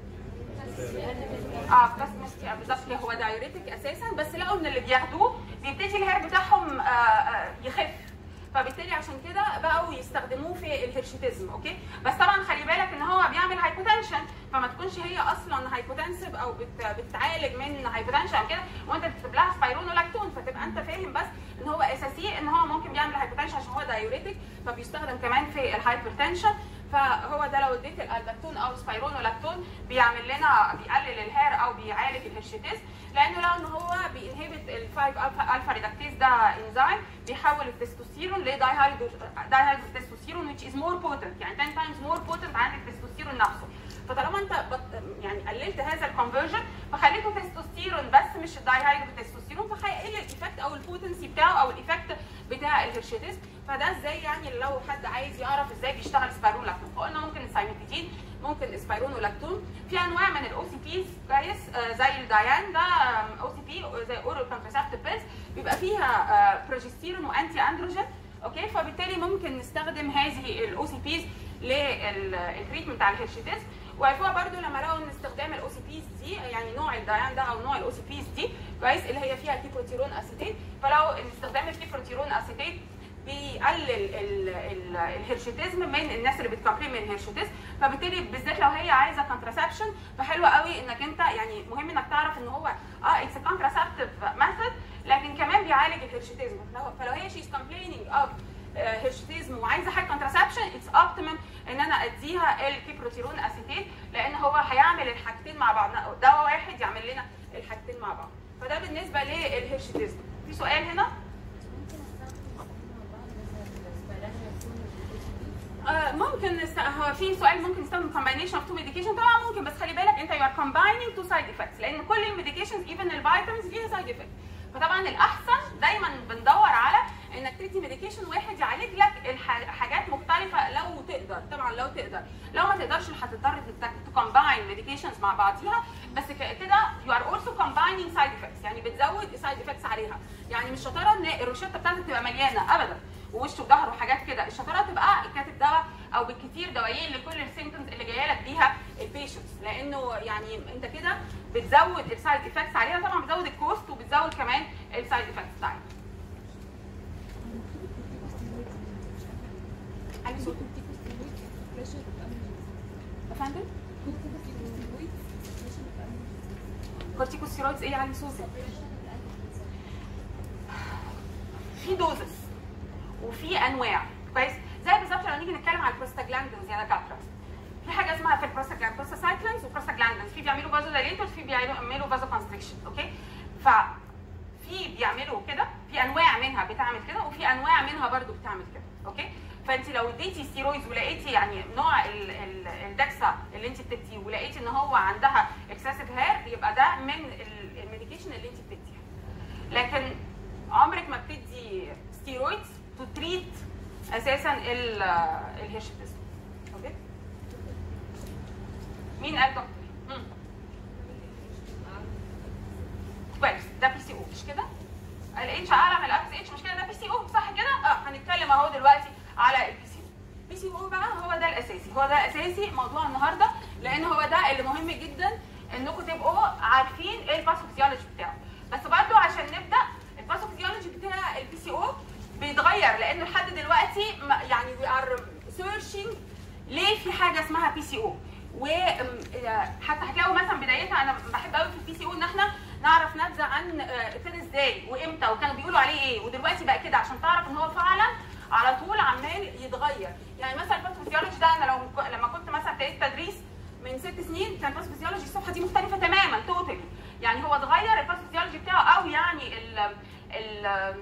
اه بس مش بالظبط هو دايوريتك اساسا بس لقوا ان اللي بياخدوه بيبتدي الهير بتاعهم آه آه يخف فبالتالي عشان كده بقوا يستخدموه في الهرشيتيزم اوكي بس طبعا خلي بالك ان هو بيعمل هايبوتنشن فما تكونش هي اصلا هايبوتنسيف او بت بتعالج من هايبوتنشن او كده وانت بتكتب لها سبايرونولاكتون فتبقى انت فاهم بس ان هو اساسي ان هو ممكن بيعمل هايبوتنشن عشان هو دايوريتك فبيستخدم كمان في الهايبرتنشن فهو ده لو اديت الالدكتون او سبايرونولاكتون بيعمل لنا بيقلل الهير او بيعالج الهرشيتيز لانه لو ان هو بينهبت ال 5 الفا ريدكتيز ده انزيم بيحول التستوستيرون لدايهايدرو تستوستيرون which is more potent يعني 10 times more potent عن التستوستيرون نفسه فطالما انت بط... يعني قللت هذا الكونفرجن فخليته تستوستيرون بس مش الدايهايدرو تستوستيرون فهيقل الايفكت او البوتنسي بتاعه او الايفكت بتاع الهرشيتيز فده ازاي يعني لو حد عايز يعرف ازاي بيشتغل سبايرونولاكتون فقلنا ممكن السايموكتين ممكن السبايرونولاكتون في انواع من الاو سي بيز كويس آه زي الدايان ده او سي بي زي اورال كونتراسبتيف بيلز بيبقى فيها آه بروجستيرون وانتي اندروجين اوكي فبالتالي ممكن نستخدم هذه الاو سي بيز للتريتمنت بتاع الهرشيتيز وعرفوها برضو لما لقوا ان استخدام الاو سي بيز دي يعني نوع الدايان ده او نوع الاو سي بيز دي كويس اللي هي فيها كيبروتيرون اسيتيت فلو ان استخدام الكيبروتيرون اسيتيت بيقلل الهرشيتيزم من الناس اللي بتكمبلين من الهرشيتيزم فبالتالي بالذات لو هي عايزه كونتراسبشن فحلو قوي انك انت يعني مهم انك تعرف ان هو اه اتس كونتراسبتيف ميثود لكن كمان بيعالج الهرشيتيزم فلو هي شيز كومبليننج اوف هيرشيتيزم وعايزه حاجه كونتراسبشن اتس اوبتيمم ان انا اديها الكيبروتيرون اسيتيت لان هو هيعمل الحاجتين مع بعض دواء واحد يعمل لنا الحاجتين مع بعض فده بالنسبه للهيرشيتيزم في سؤال هنا آه ممكن نست... هو في سؤال ممكن نستخدم combination of two medication طبعا ممكن بس خلي بالك انت you are combining two side effects لان كل الميديكيشنز even الفيتامينز ليها سايد افكت فطبعا الاحسن دايما بندور على انك تدي ميديكيشن واحد يعالج لك حاجات مختلفه لو تقدر طبعا لو تقدر لو ما تقدرش هتضطر انك تكومباين ميديكيشنز مع بعضيها بس كده يو ار اولسو كومبايننج سايد افكتس يعني بتزود سايد افكتس عليها يعني مش شطاره ان الروشته بتاعتك تبقى مليانه ابدا ووش وظهر وحاجات كده الشطاره تبقى كاتب دواء او بالكثير دوايين لكل السيمتومز اللي جايه لك بيها البيشنتس لانه يعني انت كده بتزود السايد افكتس عليها طبعا بتزود الكوست وبتزود كمان السايد افكتس بتاعتها علي صوت افندم كورتيكوستيرويدز ايه علي صوتك في دوزس وفي انواع كويس زي بالظبط لو نيجي نتكلم على البروستاجلاندينز يا دكاتره في حاجه اسمها في البروستاجلاند بروستاسايكلينز وبروستاجلاندينز في بيعملوا فازو دايليتورز في بيعملوا فازو كونستريكشن اوكي ف في بيعملوا كده في انواع منها بتعمل كده وفي انواع منها برضو بتعمل كده اوكي فانت لو اديتي ستيرويدز ولقيتي يعني نوع الدكسا اللي انت بتديه ولقيتي ان هو عندها اكسسيف هير يبقى ده من الميديكيشن اللي انت بتديها لكن عمرك ما بتدي ستيرويدز تو تريت اساسا الهيرشيتيزم اوكي مين قال دكتور؟ مم. كويس ده بي سي او مش كده؟ الاتش اعلى من الاكس اتش مش كده ده بي سي او صح كده؟ اه هنتكلم اهو دلوقتي على البي سي او. بي سي او بقى هو ده الاساسي هو ده اساسي موضوع النهارده لان هو ده اللي مهم جدا انكم تبقوا عارفين ايه الباثوفيزيولوجي بتاعه بس برضو عشان نبدا الباثوفيزيولوجي بتاع البي سي او بيتغير لانه لحد دلوقتي ما- يعني وي ار سيرشنج ليه في حاجه اسمها بي سي او وحتى هتلاقوا مثلا بدايتها انا بحب قوي في البي سي او ان احنا نعرف نبذه عن آه، ابتدى ازاي وامتى وكانوا بيقولوا عليه ايه ودلوقتي بقى كده عشان تعرف ان هو فعلا على طول عمال يتغير يعني مثلا الباثوفيزيولوجي ده انا لو لما كنت مثلا ابتديت تدريس من ست سنين كان الباثوفيزيولوجي الصفحه دي مختلفه تماما توتالي يعني هو اتغير الباثوفيزيولوجي بتاعه او يعني ال ال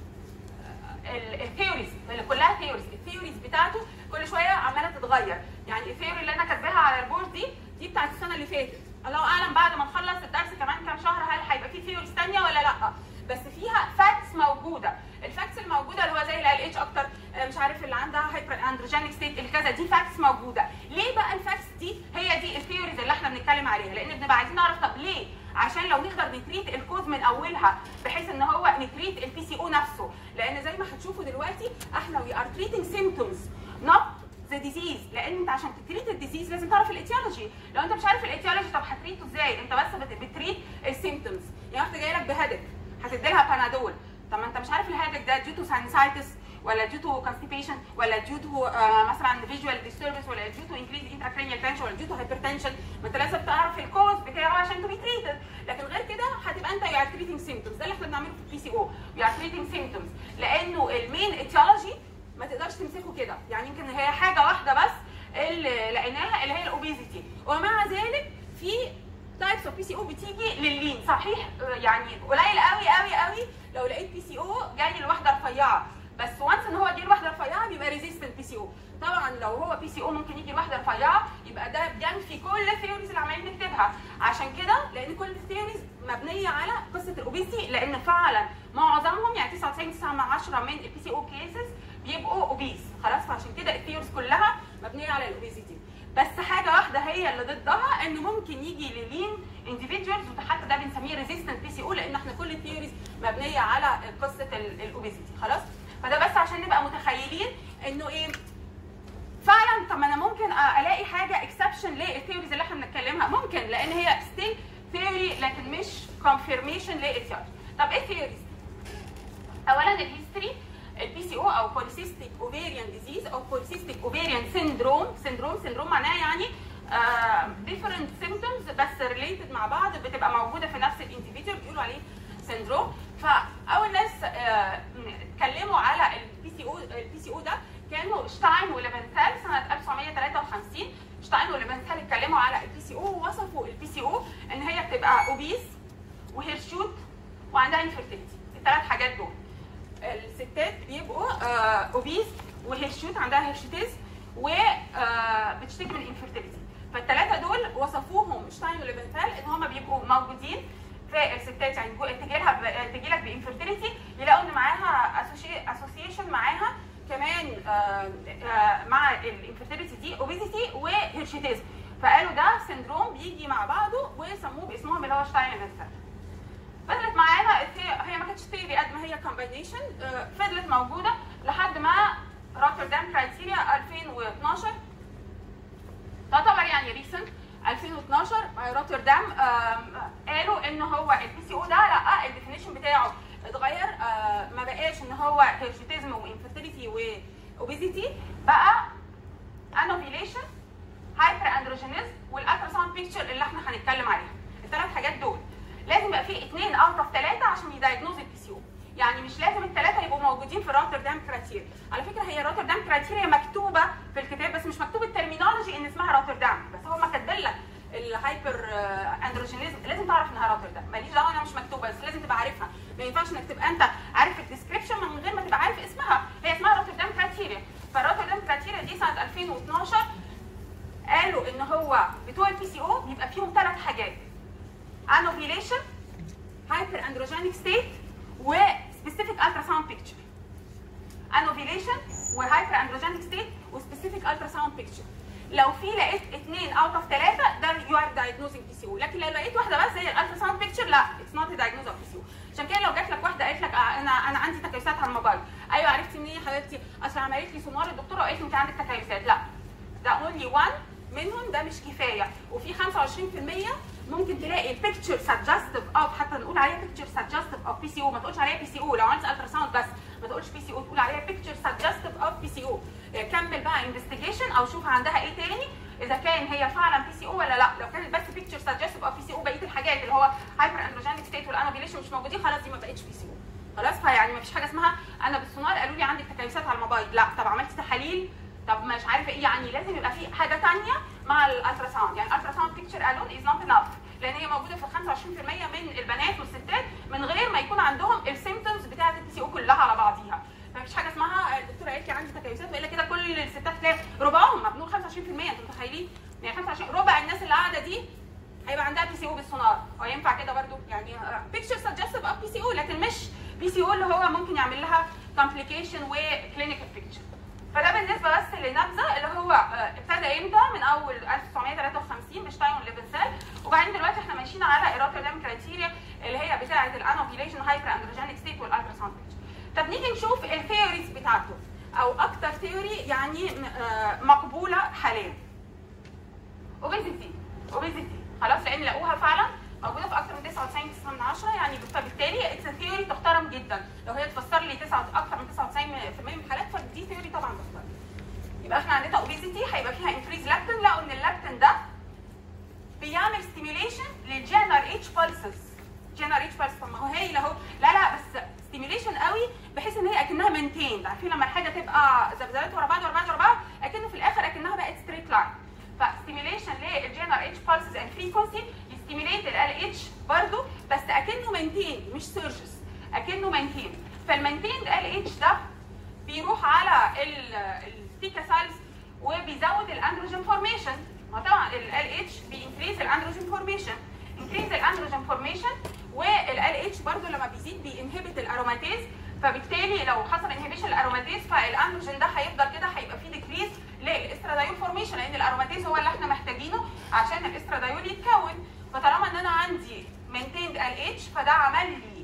الثيوريز اللي كلها ثيوريز الثيوريز بتاعته كل شويه عماله تتغير يعني الثيوري اللي انا كاتباها على البورد دي دي بتاعت السنه اللي فاتت الله اعلم بعد ما نخلص الدرس كمان كام شهر هل هيبقى في ثيوريز ثانيه ولا لا بس فيها فاكتس موجوده الفاكتس الموجوده اللي هو زي ال اتش اكتر آه، مش عارف اللي عندها هايبر اندروجينيك ستيت الكذا دي فاكتس موجوده ليه بقى الفاكتس دي هي دي الثيوريز اللي احنا بنتكلم عليها لان بنبقى عايزين نعرف طب ليه عشان لو نقدر نتريت الكوز من اولها بحيث ان هو نتريت البي سي او نفسه لان زي ما هتشوفوا دلوقتي احنا وي ار تريتنج سيمبتومز نوت ذا ديزيز لان انت عشان تتريت الديزيز لازم تعرف الايتيولوجي لو انت مش عارف الايتيولوجي طب هتريته ازاي انت بس بت- بتريت السيمبتومز يعني واحده جايه لك بهدك هتدي لها بنادول طب ما انت مش عارف الهدك ده ديو تو ساينسايتس ولا due to constipation ولا due to آه مثلا visual disturbance ولا due to increased intracranial tension ولا due to hypertension ما انت لازم تعرف الكوز بتاعه عشان تو بي تريتد لكن غير كده هتبقى انت يو ار تريتنج سيمبتومز ده اللي احنا بنعمله في البي سي او يو ار تريتنج سيمبتومز لانه المين اتيولوجي ما تقدرش تمسكه كده يعني يمكن هي حاجه واحده بس اللي لقيناها اللي هي الاوبيزيتي ومع ذلك في تايبس اوف بي سي او بتيجي لللين صحيح آه، يعني قليل قوي قوي قوي لو لقيت بي سي او جاي لواحده رفيعه بس وانس ان هو جه لواحده رفيعه بيبقى ريزيستنت بي سي او طبعا لو هو بي سي او ممكن يجي لواحده رفيعه يبقى ده بينفي كل الثيوريز اللي عمالين نكتبها عشان كده لان كل الثيوريز مبنيه على قصه الاوبيسي لان فعلا معظمهم يعني 99 من 10 من البي سي او كيسز بيبقوا اوبيس خلاص فعشان كده الثيوريز كلها مبنيه على الاوبيسيتي بس حاجه واحده هي اللي ضدها انه ممكن يجي للين انديفيدوالز وحتى ده بنسميه ريزيستنت بي سي او لان احنا كل الثيوريز مبنيه على قصه الاوبيسيتي خلاص فده بس عشان نبقى متخيلين انه ايه فعلا طب ما انا ممكن الاقي حاجه اكسبشن للثيوريز اللي احنا بنتكلمها ممكن لان هي ستيل ثيوري لكن مش كونفirmation للثيوري طب ايه الثيوريز اولا الهيستوري البي سي او او بوليسيستيك اوفيريان ديزيز او بوليسيستيك اوفيريان سيندروم سيندروم سيندروم معناها يعني ديفرنت سيمبتومز بس ريليتد مع بعض بتبقى موجوده في نفس الانديفيدوال بيقولوا عليه سيندروم فاول ناس آه، اتكلموا على البي سي او البي سي او ده كانوا شتاين وليفنثال سنه 1953 شتاين وليفنثال اتكلموا على البي سي او ووصفوا البي سي او ان هي بتبقى اوبيس وهيرشوت وعندها انفيرتيليتي الثلاث حاجات دول الستات بيبقوا آه اوبيس وهيرشوت عندها هيرشوتيز وبتشتكي من انفيرتيليتي فالثلاثه دول وصفوهم شتاين وليفنثال ان هم بيبقوا موجودين في الستات يعني جو- تجي لها تجي لك بانفيرتيليتي يلاقوا ان معاها اسوسيشن معاها كمان آه، آه، مع الانفيرتيليتي دي اوبيزيتي وهيرشيتيز فقالوا ده سندروم بيجي مع بعضه وسموه باسمهم اللي هو شتاين وليفنثال فضلت معانا الثي- هي ما كانتش ثيوري قد ما هي كومباينيشن فضلت موجوده لحد ما روتردام كرايتيريا 2012 تعتبر يعني ريسنت 2012 روتردام آم، قالوا ان هو البي سي او ده لا الديفينيشن بتاعه اتغير آه، ما بقاش ان هو هيرشيتيزم وانفيرتيليتي واوبيزيتي بقى انوفيليشن هايبر اندروجينيزم والالتراساوند بيكتشر اللي احنا هنتكلم عليها الثلاث حاجات دول لازم يبقى في اثنين اوت اوف ثلاثه عشان يدايجنوز البي سي او يعني مش لازم الثلاثه يبقوا موجودين في روتردام كرايتيريا على فكره هي روتردام كرايتيريا مكتوبه في الكتاب بس مش مكتوب الترمينولوجي ان اسمها روتردام بس هو ما كاتب لك الهايبر اندروجينيزم لازم تعرف انها روتردام ماليش دعوه انها مش مكتوبه بس لازم تبقى عارفها ما ينفعش انك تبقى انت عارف الديسكربشن من غير ما تبقى عارف اسمها هي اسمها روتردام كرايتيريا فالروتردام كرايتيريا دي سنه 2012 قالوا ان هو بتوع البي سي او بيبقى فيهم ثلاث حاجات انوفيليشن هايبر اندروجينيك ستيت وسبيسيفيك التراساوند بيكتشر انوفيليشن وهايبر اندروجينيك ستيت وسبيسيفيك التراساوند بيكتشر لو في لقيت اثنين اوت اوف ثلاثه ده يو ار دايجنوزنج بي سي او لكن لو لقيت واحده بس زي الالترا ساوند بيكتشر لا اتس نوت دايجنوز اوف بي سي او عشان كده لو جات لك واحده قالت لك آه، انا انا عندي تكيسات على الموبايل ايوه عرفتي منين يا حبيبتي اصل عملت لي سونار الدكتوره وقالت لي انت عندك تكيسات لا ده اونلي 1 منهم ده مش كفايه وفي 25% ممكن تلاقي البيكتشر سجستيف اوف حتى نقول عليها بيكتشر سجستيف اوف بي سي او ما تقولش عليها بي سي او لو عملت الترا ساوند بس ما تقولش بي سي او تقول عليها بيكتشر سجستيف اوف بي سي او كمل بقى انفستيجيشن او شوف عندها ايه تاني اذا كان هي فعلا بي سي او ولا لا لو كانت بس بيكتشر سجستيف اوف بي سي او بقيه الحاجات اللي هو هايبر اندروجينيك ستيت والانابيليشن مش موجودين خلاص دي ما بقتش بي سي او خلاص فيعني ما فيش حاجه اسمها انا بالسونار قالوا لي عندك تكيسات على الموبايل لا طب عملت تحاليل طب مش عارفه ايه يعني لازم يبقى في حاجه ثانيه مع الالترا ساوند يعني الالترا ساوند بيكتشر الون از نوت انف لان هي موجوده في 25% من البنات والستات من غير ما يكون عندهم السيمتومز بتاعه البي سي او كلها على بعضيها فمفيش حاجه اسمها الدكتوره قالت لي عندي تكيسات والا كده كل الستات تلاقي ربعهم مبنون 25% انتوا متخيلين يعني 25 ربع الناس اللي قاعده دي هيبقى عندها بي سي او بالسونار هو ينفع كده برضو يعني بيكتشر سجستيف اوف بي سي او لكن مش بي سي او اللي هو ممكن يعمل لها كومبليكيشن وكلينيكال بيكتشر فده بالنسبه بس للنبذه اللي هو آه، ابتدى امتى من اول 1953 بشتاين وليفنسال وبعدين دلوقتي احنا ماشيين على ايروتردام كرايتيريا اللي هي بتاعه الانوفيليشن هايبر اندروجينيك ستيت والالترا ساوند طب نيجي نشوف الثيوريز بتاعته او اكتر ثيوري يعني م- آه، مقبوله حاليا اوبيزيتي اوبيزيتي خلاص لان لقوها فعلا موجوده في اكثر من 99 9 من 10 يعني فبالتالي اتس ثيوري تحترم جدا لو هي تفسر لي 9 اكثر من 99% من الحالات فدي ثيوري طبعا تحترم يبقى احنا عندنا اوبيزيتي هيبقى فيها انكريز لاكتين لقوا ان اللاكتين ده بيعمل ستيميوليشن للجنر اتش بالسز جنر اتش بالسز طب ما هو هايل اهو لا لا بس ستيميوليشن قوي بحيث ان هي اكنها مينتيند عارفين لما الحاجه تبقى ذبذبات ورا بعض ورا بعض ورا بعض اكنه في الاخر اكنها بقت ستريت لاين فستيميوليشن للجنر اتش بالسز اند فريكونسي يستيميوليت ال اتش برضه بس اكنه مينتيند مش سيرجز اكنه مينتيند فالمينتيند ال اتش ده بيروح على الثيكا سيلز وبيزود الاندروجين فورميشن ما طبعا ال اتش بينكريز الاندروجين فورميشن انكريز الاندروجين فورميشن والال اتش برضو لما بيزيد بينهبت الاروماتيز فبالتالي لو حصل انهبيشن الاروماتيز فالاندروجين ده هيفضل كده هيبقى فيه ديكريز للاسترادايول فورميشن لان الاروماتيز هو اللي احنا محتاجينه عشان الاسترادايول يتكون فطالما ان انا عندي مينتيند ال اتش فده عمل لي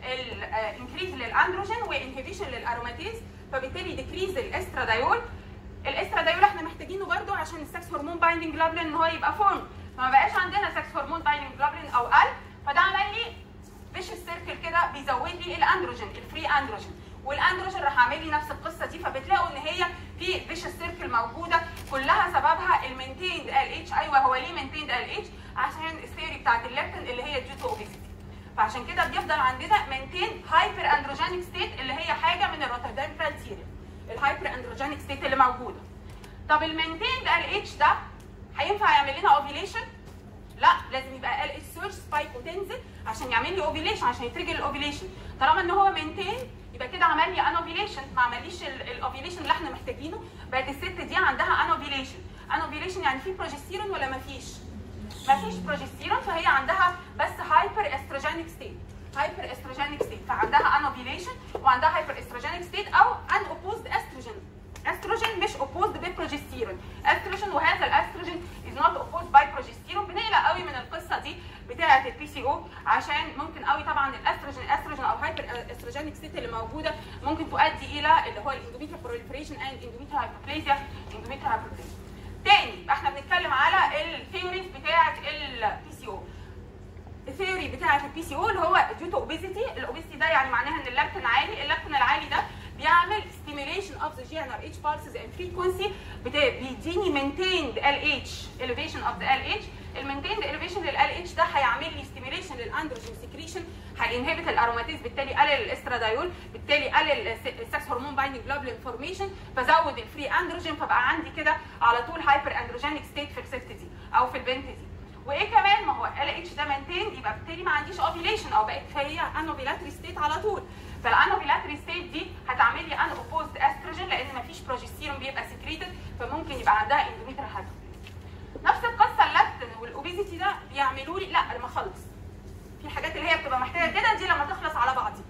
الانكريز للاندروجين وانهبيشن للاروماتيز فبالتالي ديكريز الاسترادايول الاسترادايول احنا محتاجينه برضو عشان السكس هرمون بايندنج جلوبلين ان هو يبقى فورم فما بقاش عندنا سكس هرمون بايندنج جلوبلين او قل فده عمل لي فيشس سيركل كده بيزود لي الاندروجين الفري اندروجين والاندروجين راح عامل لي نفس القصه دي فبتلاقوا ان هي في فيشس سيركل موجوده كلها سببها المينتيند ال اتش ايوه هو ليه مينتيند ال اتش عشان الثيوري بتاعت الليبتين اللي هي ديو تو اوبيسيتي فعشان كده بيفضل عندنا مينتين هايبر اندروجينيك ستيت اللي هي حاجه من الروتردام كرايتيريا الهايبر اندروجينيك ستيت اللي موجوده طب المينتين ال اتش ده هينفع يعمل لنا اوفيليشن لا لازم يبقى ال اتش سيرش سبايك وتنزل عشان يعمل لي اوفيليشن عشان يترجر الاوفيليشن طالما ان هو مينتين يبقى كده عمل لي ان اوفيليشن ما عمليش الاوفيليشن اللي احنا محتاجينه بقت الست دي عندها ان اوفيليشن ان اوفيليشن يعني في بروجستيرون ولا ما فيش ما فيش بروجستيرون فهي عندها بس هايبر استروجينيك ستيت هايبر استروجينيك ستيت فعندها ان اوفيليشن وعندها هايبر استروجينيك ستيت او ان اوبوزد استروجين استروجين مش اوبوزد ببروجستيرون استروجين وهذا الاستروجين از نوت اوبوزد باي بروجستيرون بنقلق قوي من القصه دي بتاعه البي سي او عشان ممكن قوي طبعا الاستروجين استروجين او هايبر استروجينيك ستيت اللي موجوده ممكن تؤدي الى اللي هو الاندوميتريال بروليفريشن اند اندوميتريال هايبربليزيا اندوميتريال هايبربليزيا تاني يبقى احنا بنتكلم على الثيوريز بتاعه البي سي او الثيوري بتاعه البي سي او اللي هو ديو تو اوبيزيتي الاوبيزيتي ده يعني معناها ان اللاكتين عالي اللاكتين العالي ده بيعمل stimulation of the GNR H pulses and frequency بت- بيديني maintained LH elevation of the LH المينتيند elevation لل LH ده هيعمل لي stimulation للاندروجين secretion هينهبت الاروماتيز بالتالي قلل الاسترادايول بالتالي قلل السكس هرمون بايندنج جلوبولين فورميشن فزود الفري اندروجين فبقى عندي كده على طول هايبر اندروجينيك ستيت في الست دي او في البنت دي وايه كمان ما هو ال اتش ده مينتين يبقى بالتالي ما عنديش اوفيليشن او بقت هي انوفيلاتري ستيت على طول فالانوفيلاتري ستيت دي هتعمل لي ان اوبوزد استروجين لان ما فيش بروجستيرون بيبقى سكريتد فممكن يبقى عندها اندوميتر هايبر نفس القصه اللاكتين والاوبيزيتي ده بيعملوا لي لا لما اخلص في حاجات اللي هي بتبقى محتاجه كده دي لما تخلص على بعضي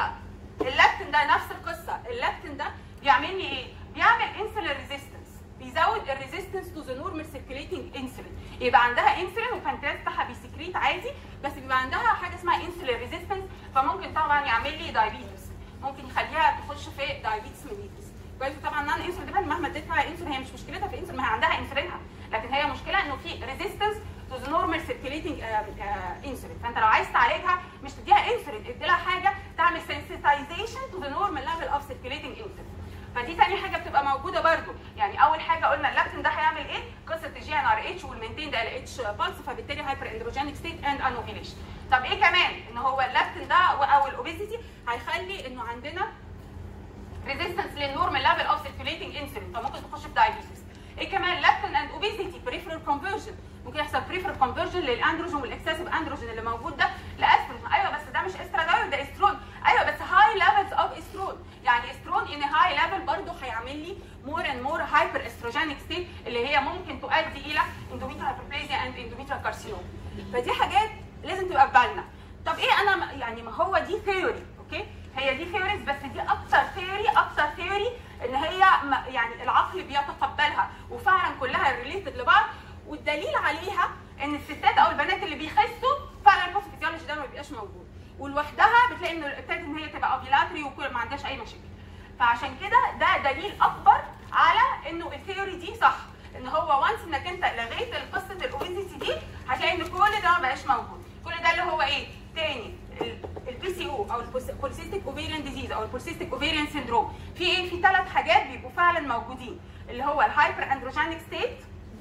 فاللاكتين ده نفس القصه اللاكتين ده بيعمل لي ايه بيعمل انسولين ريزيستنس بيزود الريزيستنس تو ذا نورمال سيركيليتنج انسولين يبقى عندها انسولين والبنكرياس بتاعها بيسكريت عادي بس بيبقى عندها حاجه اسمها انسولين ريزيستنس فممكن طبعا يعمل لي دايابيتس ممكن يخليها تخش في دايابيتس ميليتس كويس طبعا نان انسولين ديبند مهما اديت لها انسولين هي مش مشكلتها في الانسولين ما هي عندها انسولينها لكن هي مشكله انه في ريزيستنس تو ذا نورمال سيركيليتنج انسولين فانت لو عايز تعالجها مش تديها انسولين ادي لها حاجه تعمل سensitization تو ذا نورمال ليفل اوف سيركيليتنج انسولين فدي تاني حاجه بتبقى موجوده برده يعني اول حاجه قلنا اللابتين ده هيعمل ايه قصه الجي ان ار اتش والمينتين ده ال اتش بالس فبالتالي هايبر اندروجينيك ستيت اند انوفيليشن طب ايه كمان ان هو اللابتين ده او الاوبيزيتي هيخلي انه عندنا ريزيستنس للنورمال ليفل اوف سيركيليتنج انسولين فممكن تخش في دايابيتس ايه كمان لابتين اند اوبيزيتي بريفرال كونفرجن ممكن يحصل بريفرال كونفرجن للاندروجين والاكسسيف اندروجين اللي موجود ده لاستروجين ايوه بس ده مش استرادايول ده استرون ايوه بس هاي ليفلز اوف استرون يعني استرون ان هاي ليفل برضه هيعمل لي مور اند مور هايبر استروجينيك ستيت اللي هي ممكن تؤدي الى اندوميتريال هايبربليزيا اند اندوميتريال كارسينوم فدي حاجات لازم تبقى في بالنا طب ايه انا يعني ما هو دي ثيوري اوكي هي دي ثيوريز بس دي اكتر ثيوري اكتر ثيوري ان هي يعني العقل بيتقبلها وفعلا كلها ريليتد لبعض والدليل عليها ان الستات او البنات اللي بيخسوا فعلا الباثوفيزيولوجي ده ما بيبقاش موجود ولوحدها بتلاقي انه ابتدت ان هي تبقى اوفيلاتري وكل ما عندهاش اي مشاكل فعشان كده ده دليل اكبر على انه الثيوري دي صح ان هو وانس انك انت لغيت قصه الاوبيزيتي دي هتلاقي ان كل ده ما بقاش موجود كل ده اللي هو ايه تاني البي سي او او البوليسيستيك اوفيريان ديزيز او البوليسيستيك اوفيريان سيندروم في ايه في ثلاث حاجات بيبقوا فعلا موجودين اللي هو الهايبر اندروجينيك ستيت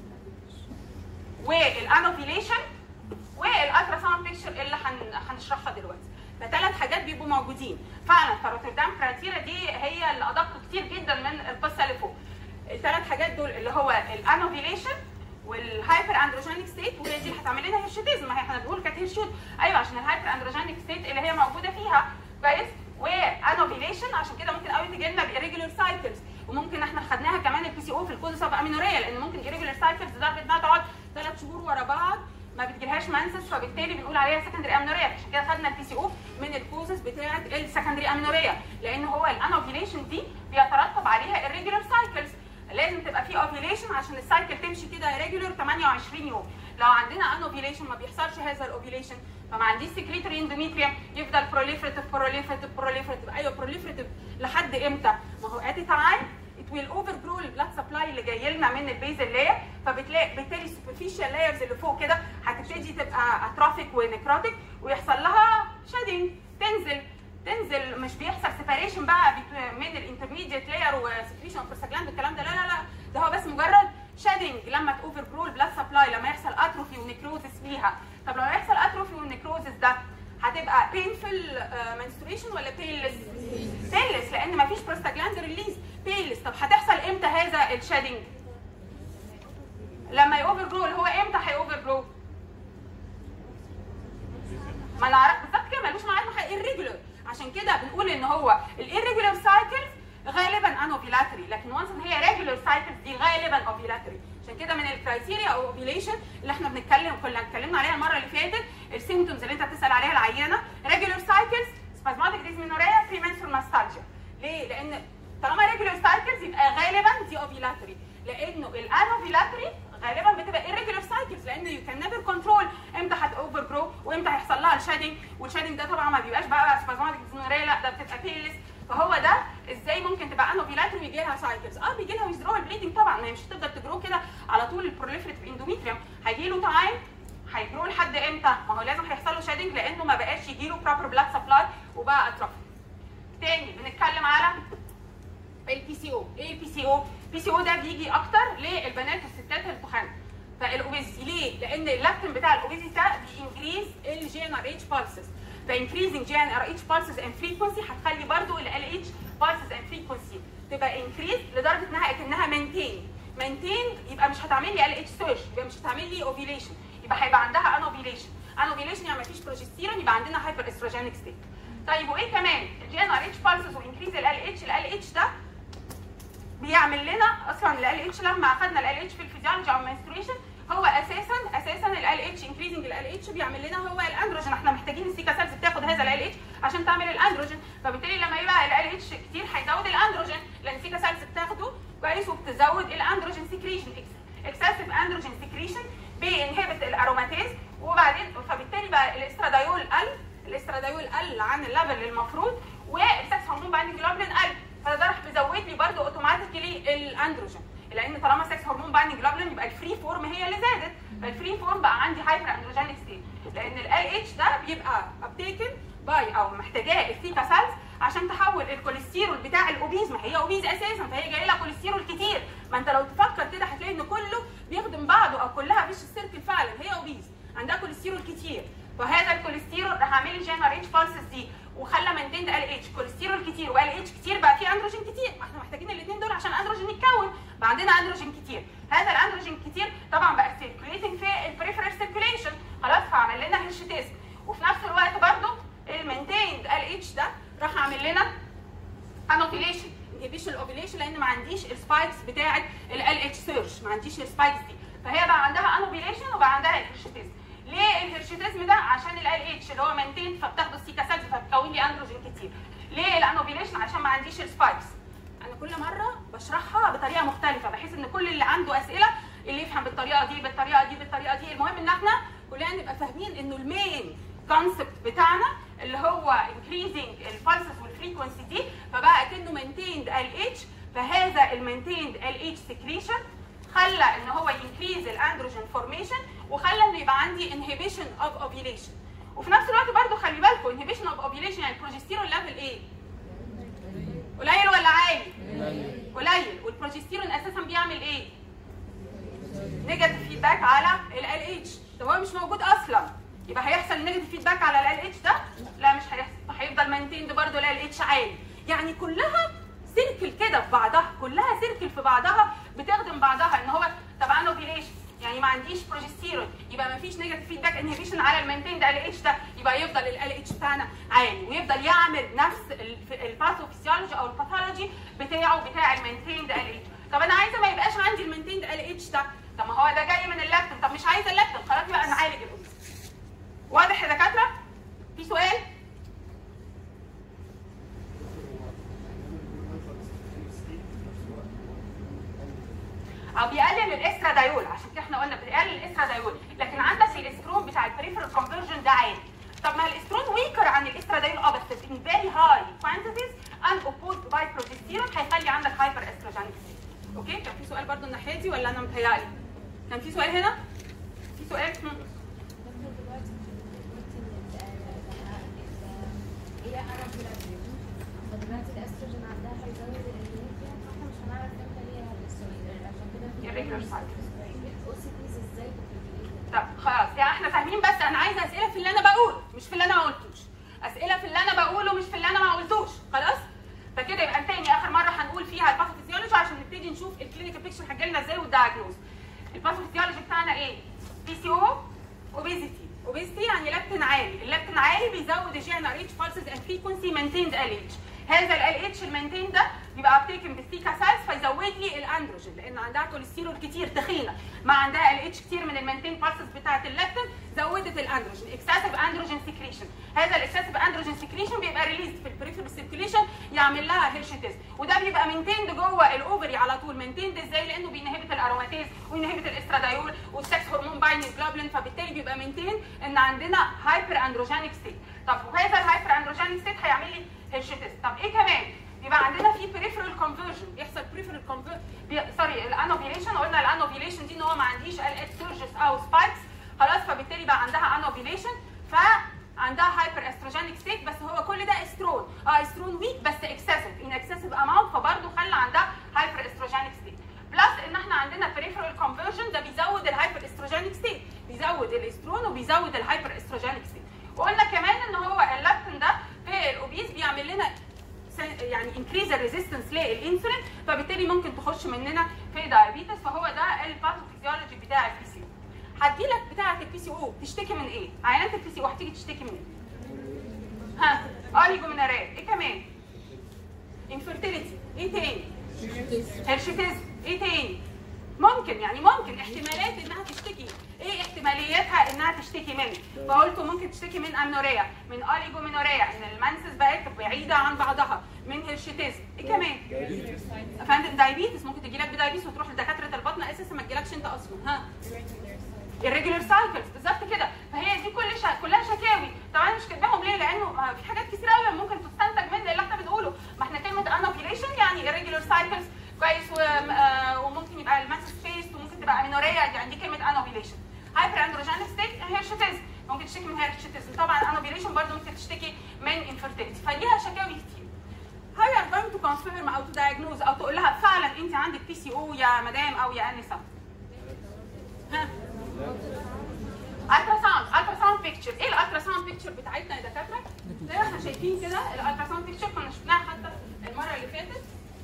والانوفيليشن والالترا ساوند بيكتشر اللي هنشرحها دلوقتي فثلاث حاجات بيبقوا موجودين فعلا فروتردام كرايتيريا دي هي اللي ادق كتير جدا من القصه اللي فوق الثلاث حاجات دول اللي هو الانوفيليشن والهايبر اندروجينيك ستيت وهي دي اللي هتعمل لنا هيرشوتيزم ما هي احنا بنقول كانت هيرشوت ايوه عشان الهايبر اندروجينيك ستيت اللي هي موجوده فيها كويس وانوفيليشن عشان كده ممكن قوي تجي لنا بإيريجولار سايكلز وممكن احنا خدناها كمان البي سي او في الكوز اوف امينوريا لان ممكن إيريجولار سايكلز لدرجه انها تقعد ثلاث شهور ورا بعض ما بتجيلهاش مانسس فبالتالي بنقول عليها سكندري امينوريا عشان كده خدنا البي سي او من الكوزز بتاعه السكندري امينوريا لان هو الانوفيليشن دي بيترتب عليها الريجولار سايكلز لازم تبقى في اوفيليشن عشان السايكل تمشي كده ريجولار 28 يوم لو عندنا انوفيليشن ما بيحصلش هذا الاوفيليشن فما عنديش سكريتوري اندوميتريوم يفضل بروليفريتيف بروليفريتيف بروليفريتيف ايوه بروليفريتيف لحد امتى؟ ما هو ات تايم it will overgrow البلاد سبلاي اللي جاي لنا من البيزل لاير فبتلاقي بالتالي السوبرفيشال لايرز اللي فوق كده هتبتدي تبقى اترافيك ونكروتيك ويحصل لها شادنج تنزل تنزل مش بيحصل سيباريشن بقى من الانترميديت لاير وسكريشن اوف بروستاجلاند والكلام ده لا لا لا ده هو بس مجرد شادنج لما تاوفر برو البلاد سبلاي لما يحصل اتروفي ونكروزس فيها طب لما يحصل اتروفي والنكروزس ده هتبقى بينفل منستريشن ولا بينلس؟ بينلس لان مفيش بروستاجلاند ريليز بينلس طب هتحصل امتى هذا الشادنج؟ لما يوفر جرو اللي هو امتى هيوفر جرو؟ ما نعرف بالظبط كده ملوش ميعاد irregular عشان كده بنقول ان هو الirregular cycles غالبا انوفيلاتري لكن وانس ان هي ريجولار سايكلز دي غالبا اوفيلاتري عشان كده من الكرايتيريا او اوفيليشن اللي احنا بنتكلم كنا اتكلمنا عليها المره اللي فاتت السيمتومز اللي انت بتسال عليها العيانه ريجولار سايكلز سبازماتيك ديزمينوريا بري منسترال ماستالجيا ليه؟ لان طالما ريجولار سايكلز يبقى غالبا دي اوفيلاتري لانه الانوفيلاتري غالبا بتبقى irregular cycles لان يو كان نيفر كنترول امتى هتوفر جرو وامتى هيحصل لها الشادنج والشادنج ده طبعا ما بيبقاش بقى سبازماتيك ديزمينوريا لا ده بتبقى بيلس فهو ده ازاي ممكن تبقى انوفيلاتري ويجي لها سايكلز اه بيجي لها ويزرول بليدنج طبعا ما هي مش هتقدر تجرو كده على طول البروليفريتيف اندوميتريوم هيجي له تايم هيجرو لحد امتى؟ ما هو لازم هيحصل له شادنج لانه ما بقاش يجي له بروبر بلاد سبلاي وبقى اتروفي. تاني بنتكلم على البي سي او، ايه البي سي او؟ البي سي او ده بيجي اكتر للبنات والستات التخان. فالاوبيزي ليه؟ لان اللاكتين بتاع الاوبيزي ده بينكريز الجي ان ار اتش بالسز. فانكريزنج جي ان ار اتش بالسز اند فريكونسي هتخلي برضو ال اتش بالسز اند فريكونسي تبقى انكريز لدرجه انها اكنها مينتين مينتين يبقى مش هتعمل لي ال اتش سيرش يبقى مش هتعمل لي اوفيليشن يبقى هيبقى عندها انوفيليشن انوفيليشن يعني مفيش بروجستيرون يبقى عندنا هايبر استروجينيك ستيت طيب وايه كمان الجي ان ار اتش بالسز وانكريز ال اتش ال اتش ده بيعمل لنا اصلا ال اتش لما اخذنا ال اتش في الفيزيولوجي او المنستريشن هو اساسا اساسا ال اتش انكريزنج ال اتش بيعمل لنا هو الاندروجين احنا محتاجين السيكا سيلز بتاخد هذا ال اتش عشان تعمل الاندروجين فبالتالي لما يبقى ال اتش كتير هيزود الاندروجين لان السيكا سيلز بتاخده كويس وبتزود الاندروجين سكريشن اكسسيف اندروجين سكريشن بينهبت الاروماتيز وبعدين فبالتالي بقى الاسترادايول قل الاسترادايول قل عن الليفل المفروض والسكس هرمون بايندنج جلوبلين قل فده راح مزود لي برده اوتوماتيكلي الاندروجين لان طالما سكس هرمون بايندنج جلوبلين يبقى الفري فورم هي اللي زادت فالفري فورم بقى عندي هايبر اندروجينيك ستيت لان ال اتش ده بيبقى ابتيكن باي او محتاجاه الثيتا سيلز عشان تحول الكوليسترول بتاع الاوبيز ما هي اوبيز اساسا فهي جايه لها كوليسترول كتير ما انت لو تفكر كده هتلاقي ان كله بيخدم بعضه او كلها مش السيركل فعلا هي اوبيز عندها كوليسترول كتير فهذا الكوليسترول راح عامل لي جنريت بالسز دي وخلى منتين ال اتش كوليسترول كتير وال اتش كتير بقى في اندروجين كتير ما احنا محتاجين الاثنين دول عشان اندروجين يتكون بقى عندنا اندروجين كتير هذا الاندروجين كتير طبعا بقى سيركوليتنج في البريفرال سيركوليشن خلاص فعمل لنا هيرشيتيزم وفي نفس الوقت برضو المينتيند ال اتش ده راح عامل لنا انوبيليشن انهبيشن الاوبيليشن لان ما عنديش السبايكس بتاعه ال اتش سيرش ما عنديش السبايكس دي فهي بقى عندها انوبيليشن وبقى عندها الهيرشيتيزم ليه الهيرشيتيزم ده عشان ال اتش اللي هو مينتين فبتاخد السيكا سيلز فبتكون لي اندروجين كتير ليه الانوبيليشن عشان ما عنديش السبايكس انا كل مره بشرحها بطريقه مختلفه بحيث ان كل اللي عنده اسئله اللي يفهم بالطريقه دي بالطريقه دي بالطريقه دي المهم ان احنا كلنا نبقى فاهمين انه المين كونسبت بتاعنا اللي هو increasing البالسز والفريكونسي دي فبقى كانه maintained ال اتش فهذا المينتيند ال اتش سكريشن خلى ان هو ينكريز الاندروجين فورميشن وخلى ان يبقى عندي انهبيشن اوف اوفيليشن وفي نفس الوقت برضو خلي بالكم انهبيشن اوف اوفيليشن يعني البروجستيرون ليفل ايه؟ قليل ولا عالي؟ قليل والبروجستيرون اساسا بيعمل ايه؟ نيجاتيف فيدباك على ال اتش طب هو مش موجود اصلا يبقى هيحصل نيجاتيف فيدباك على ال اتش ده؟ لا مش هيحصل فهيفضل مينتيند برضه ال اتش عالي يعني كلها سيركل كده في بعضها كلها سيركل في بعضها بتخدم بعضها ان هو طب انوبيليشن يعني ما عنديش بروجستيرون يبقى ما فيش نيجاتيف فيدباك انهبيشن على المينتين ده ال اتش ده يبقى يفضل ال اتش بتاعنا عالي ويفضل يعمل نفس الباثوفيسيولوجي او الباثولوجي بتاعه بتاع المينتين ده ال اتش طب انا عايزه ما يبقاش عندي المينتين ده ال اتش ده طب ما هو ده جاي من اللاكتين طب مش عايزه اللاكتين خلاص يبقى نعالج الاوبيس واضح يا دكاتره في سؤال او بيقلل الاسترادايول عشان كده احنا قلنا بيقلل الاسترادايول لكن عندك الاسترون بتاع البريفرال كونفرجن ده عالي طب ما الاسترون ويكر عن الاسترادايول اه بس in very high quantities and opposed by progesterone هيخلي عندك هايبر استروجينيك اوكي كان في سؤال برضو الناحيه دي ولا انا متهيألي كان في سؤال هنا في سؤال هم. هي انا فدلوقتي الاستروجين عندها هيزود الانيميا فاحنا مش هنعرف امتى هي هتستوي عشان كده في Irregular cycle. الاو سي بيز ازاي بتبتدي طب خلاص يعني احنا فاهمين بس انا عايزه اسئله في اللي انا بقوله مش في اللي انا ما قلتوش اسئله في اللي انا بقوله مش في اللي انا ما قلتوش خلاص فكده يبقى تاني اخر مره هنقول فيها الباثوفيسيولوجي عشان نبتدي نشوف الكلينيكال بيكتشر هتجي لنا ازاي والدايجنوز الباثوفيسيولوجي بتاعنا ايه بي سي او اوبيزيتي اوبيزيتي يعني لاكتين عالي اللاكتين عالي بيزود الجي ان ار اتش بالسز اند فريكونسي مينتيند ال اتش هذا ال اتش المينتين ده بيبقى ابتيكن بالثيكا سايز فيزود لي الاندروجين لان عندها كوليسترول كتير تخينه ما عندها ال اتش كتير من المينتين بالسز بتاعه اللاكتين زودت الاندروجين اكسسيف اندروجين سكريشن هذا الاكسسيف اندروجين سكريشن بيبقى ريليز في البريفرال سيركيليشن يعمل لها هيرشيتيز وده بيبقى مينتيند جوه الاوفري على طول مينتيند ازاي لانه بينهبت الاروماتيز وينهبت الاسترادايول والسكس هرمون بايننج جلوبلين فبالتالي بيبقى مينتين ان عندنا هايبر اندروجينيك ستيت طب وهذا الهايبر اندروجينيك ستيت هيعمل لي هيرشيتيز طب ايه كمان يبقى عندنا في بريفرال كونفرجن بيحصل بريفرال كونفرجن سوري الانوفيليشن قلنا الانوفيليشن دي ان هو ما عنديش ال اتش سيرجس او سبايكس خلاص فبالتالي بقى عندها انوفيليشن فعندها هايبر استروجينيك ستيت بس هو كل ده استرون اه استرون ويك بس اكسسيف ان اكسسيف اماونت فبرضه خلى عندها هايبر استروجينيك ستيت بلس ان احنا عندنا بريفرال كونفرجن ده بيزود الهايبر استروجينيك ستيت بيزود الاسترون وبيزود الهايبر استروجينيك ستيت وقلنا كمان ان هو اللاكتين ده في الاوبيز بيعمل لنا يعني انكريز الريزيستنس للانسولين فبالتالي ممكن تخش مننا في دايابيتس فهو ده الباثوفيزيولوجي بتاع البي سي او هتجيلك بتاعه البي سي او تشتكي من ايه؟ عيانات البي سي او هتيجي تشتكي من ايه؟ ها اوليجوميناريا ايه كمان؟ انفيرتيليتي ايه تاني؟ هيرشيتيزم ايه تاني؟ ممكن يعني ممكن احتمالات انها تشتكي ايه احتمالياتها انها تشتكي منه فقلت ممكن تشتكي من امنوريا من اوليجومينوريا ان المنسس بقت بعيده عن بعضها من هيرشيتيزم ايه كمان فندم دايبيتس ممكن تجي لك بدايبيتس وتروح لدكاتره البطن البطن اساسا ما تجيلكش انت اصلا ها الريجولار سايكلز بالظبط كده فهي دي كل شا... كلها شكاوي طبعا أنا مش كاتباهم ليه لانه ما في حاجات كتير قوي ممكن تستنتج من اللي احنا بنقوله ما احنا كلمه انوبيليشن يعني irregular سايكلز كويس و... آه، وممكن يبقى الماسس سبيس وممكن تبقى امينوريا يعني دي كلمه انوبيليشن هايبر اندروجينيك ستيت هيرشيتيزم ممكن تشتكي من هيرشيتيزم طبعا انوبيليشن برضه ممكن تشتكي من انفيرتيلتي فليها شكاوي كتير how you are going to confirm او to diagnose او تقول لها فعلا انت عندك بي سي او يا مدام او يا انسه ها الترا ساوند الترا ساوند بيكتشر ايه الالترا ساوند بيكتشر بتاعتنا يا دكاتره زي ما احنا شايفين كده الالترا ساوند بيكتشر كنا شفناها حتى المره اللي فاتت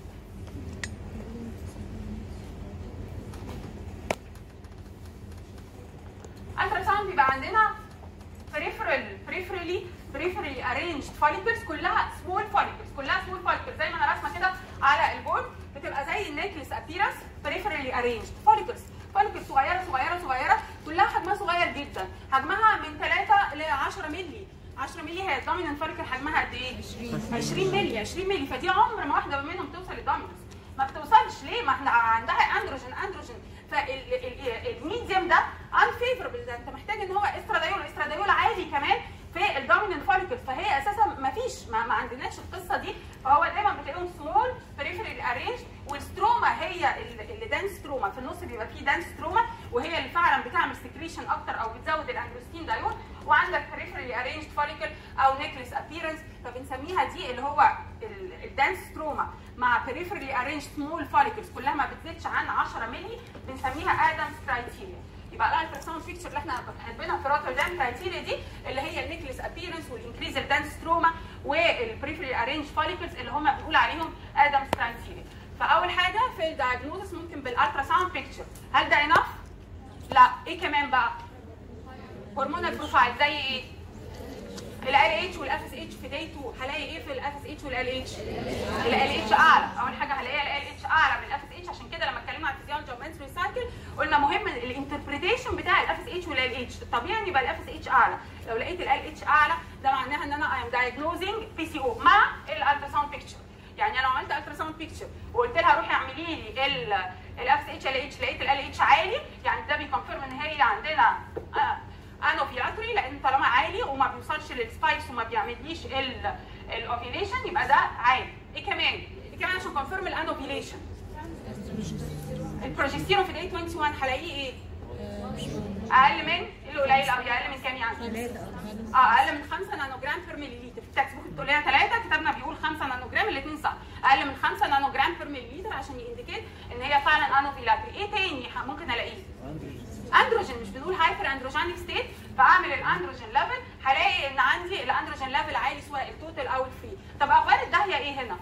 الترا ساوند بيبقى عندنا peripheral peripherally peripherally arranged follicles كلها small follicles كلها small follicles زي ما انا راسمه كده على البورد بتبقى زي النيكلس appearance peripherally arranged follicles follicles صغيره صغيره صغيره كلها حجمها صغير جدا حجمها من 3 ل 10 مللي 10 مللي هي الدومينانت فوليكل حجمها قد ايه 20 مللي 20 مللي فدي عمر ما واحده منهم توصل للدومينانس ما بتوصلش ليه ما احنا عندها اندروجين اندروجين فالميديم ده unfavorable ده انت محتاج ان هو استرادايول استرادايول عالي كمان في الدوميننت فوليكل فهي اساسا ما فيش ما, ما عندناش القصه دي فهو دايما بتلاقيهم سمول بريفرال ارينج والستروما هي ال- اللي دانس ستروما في النص بيبقى فيه دانس ستروما وهي اللي فعلا بتعمل سكريشن اكتر او بتزود الاندروستين دايون وعندك بريفرال ارينج فوليكل او نيكلس ابييرنس فبنسميها دي اللي هو الدانس ستروما مع بريفرالي ارينج سمول فوليكلز كلها ما بتزيدش عن 10 مللي بنسميها ادمز كرايتيريا يبقى الالتراساوند بيكتشر اللي احنا كاتبينها في روتردام كرايتيريا دي اللي هي النيكلس ابييرنس والانكريز الدانس ستروما والبريفرالي ارينج فوليكلز اللي هم بنقول عليهم ادمز كرايتيريا فاول حاجه في الدايجنوزس ممكن بالالتراساوند بيكتشر هل ده انف؟ لا ايه كمان بقى؟ هرمونال بروفايل زي ايه؟ ال اتش والاف اس اتش في داي 2 هلاقي ايه في الاف اس اتش والال اتش؟ ال اتش اعلى اول حاجه هلاقيها ال اتش اعلى من الاف اس اتش عشان كده لما اتكلمنا عن الفيزيولوجي اوف منسترال سايكل قلنا مهم الانتربريتيشن بتاع الاف اس اتش والال اتش الطبيعي ان يبقى الاف اس اتش اعلى لو لقيت ال اتش اعلى ده معناها ان انا اي ام دايجنوزنج بي سي او مع الالتراساوند بيكتشر يعني انا لو عملت التراساوند بيكتشر وقلت لها روحي اعملي لي الاف اس اتش ال اتش لقيت ال اتش عالي يعني ده بيكونفيرم ان هي عندنا آه انوفيلاتوري لان طالما عالي وما بيوصلش للسبايكس وما بيعمليش الاوفيليشن يبقى ده عالي ايه كمان ايه كمان عشان كونفيرم الانوفيليشن البروجستيرون في داي 21 هلاقيه ايه اقل من القليل او اقل من كام يعني اه اقل من 5 نانو جرام بير ملي لتر في التكست بوك بتقول لنا 3 كتابنا بيقول 5 نانو جرام الاثنين صح اقل من 5 نانو جرام بير ملي لتر عشان ينديكيت ان هي فعلا انوفيلاتوري ايه تاني ممكن الاقيه اندروجين مش بنقول هايبر اندروجينيك ستيت فاعمل الاندروجين ليفل هلاقي ان عندي الاندروجين ليفل عالي سواء التوتال او الفري طب اخبار الداهيه ايه هنا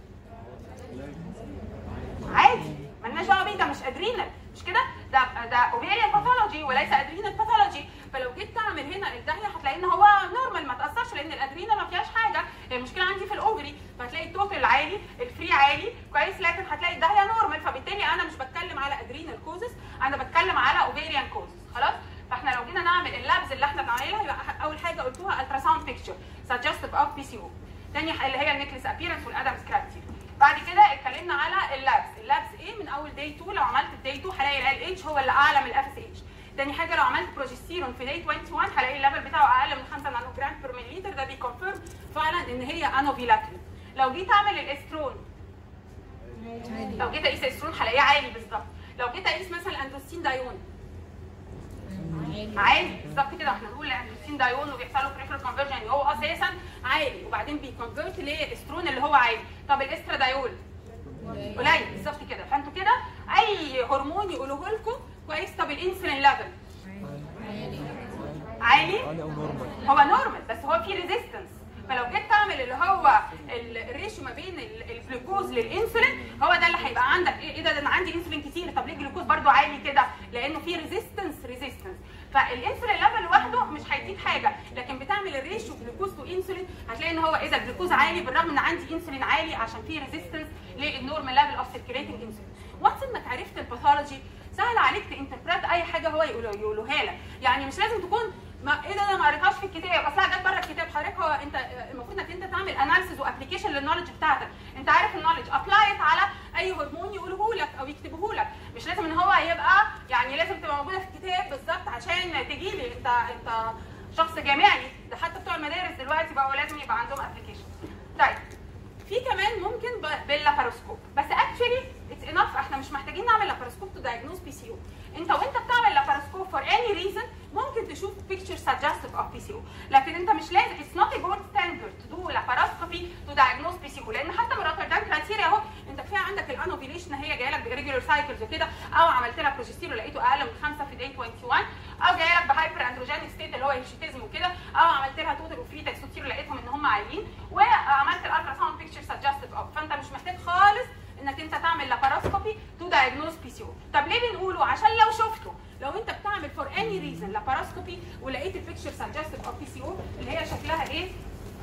عادي مالناش دعوه بيه ده مش ادرينال مش كده ده ده اوفيريان باثولوجي وليس ادرينال باثولوجي فلو جيت تعمل هنا الداهيه هتلاقي ان هو نورمال ما تاثرش لان الادرينال ما فيهاش حاجه هي المشكله عندي في الاوفري فهتلاقي التوتال عالي الفري عالي كويس لكن هتلاقي الداهيه نورمال فبالتالي انا مش بتكلم على ادرينال كوزس انا بتكلم على اوفيريان كوزس خلاص فاحنا لو جينا نعمل اللابز اللي احنا بنعملها يبقى اول حاجه قلتوها التراساوند بيكتشر سجستيف اوف بي سي او تاني اللي هي النيكلس ابييرنس والادمز كرايتيريا بعد كده اتكلمنا على اللابس اللابس ايه من اول داي 2 لو عملت الداي 2 هلاقي ال اتش هو اللي اعلى من الاف اس اتش تاني حاجه لو عملت بروجستيرون في داي 21 هلاقي الليفل بتاعه اقل من 5 نانو جرام بير مليلتر ده بيكونفيرم فعلا ان هي انوفيلاتري لو جيت اعمل الاسترون لو جيت اقيس الاسترون هلاقيه عالي بالظبط لو جيت اقيس مثلا الاندروستين دايون عالي بالظبط كده احنا بنقول الاندروستين دايون وبيحصل له بريفرال كونفرجن يعني هو اساسا عالي وبعدين بيكونفرت لاسترون اللي هو عالي طب الاسترادايول قليل بالظبط كده فانتوا كده اي هرمون يقولوه لكم كويس طب الانسولين ليفل عالي عالي او نورمال هو نورمال بس هو في ريزيستنس فلو جيت تعمل اللي هو الريشيو ما بين ال- الجلوكوز للانسولين هو ده اللي هيبقى عندك ايه إيه ده, ده انا عندي انسولين كتير طب ليه الجلوكوز برضو عالي كده لانه في ريزيستنس ريزيستنس فالانسولين ليفل لوحده مش هيديك حاجه لكن بتعمل الريشيو جلوكوز تو انسولين هتلاقي ان هو ايه ده الجلوكوز عالي بالرغم ان عندي انسولين عالي عشان في ريزيستنس للنورمال ليفل اوف سيركيليتنج انسولين وانس انك عرفت الباثولوجي سهل عليك تنتربريت اي حاجه هو يقولوا- يقولوها لك يعني مش لازم تكون ما ايه ده انا ما قريتهاش في الكتاب اصلها جت بره الكتاب حضرتك هو انت المفروض انك انت تعمل اناليسيز وابلكيشن للنولج بتاعتك انت عارف النولج ابلايت على اي هرمون يقوله لك او يكتبه لك مش لازم ان هو يبقى يعني لازم تبقى موجوده في الكتاب بالظبط عشان تجي لي انت انت شخص جامعي ده حتى بتوع المدارس دلوقتي بقوا لازم يبقى عندهم ابلكيشن طيب في كمان ممكن ب- باللاباروسكوب بس اكشولي اتس انف احنا مش محتاجين نعمل لاباروسكوب تو دايجنوز بي سي او انت وانت بتعمل لاباروسكوب فور اني ريزن ممكن تشوف بيكتشر سجستيف اوف بي سي او لكن انت مش لازم اتس نوت ا جولد ستاندرد تو دو لاباروسكوبي تو دايجنوز بي سي او لان حتى من روتردام كرايتيريا اهو انت كفايه عندك الانوفيليشن هي جايه لك بريجولار سايكلز وكده او عملت لها بروجستيرون لقيته اقل من 5 في داي 21 او جايه لك بهايبر اندروجينيك ستيت اللي هو هيرشيتيزم وكده او عملت لها توتال وفري تكسوتيرون لقيتهم ان هم عاليين وعملت الالترا ساوند بيكتشر سجستيف اوف فانت مش محتاج خالص انك انت تعمل لاباروسكوبي تو دايجنوز بي سي او طب ليه بنقوله عشان لو شفته لو انت بتعمل فور اني ريزن لاباروسكوبي ولقيت البيكتشر سجستيف اوف بي سي او اللي هي شكلها ايه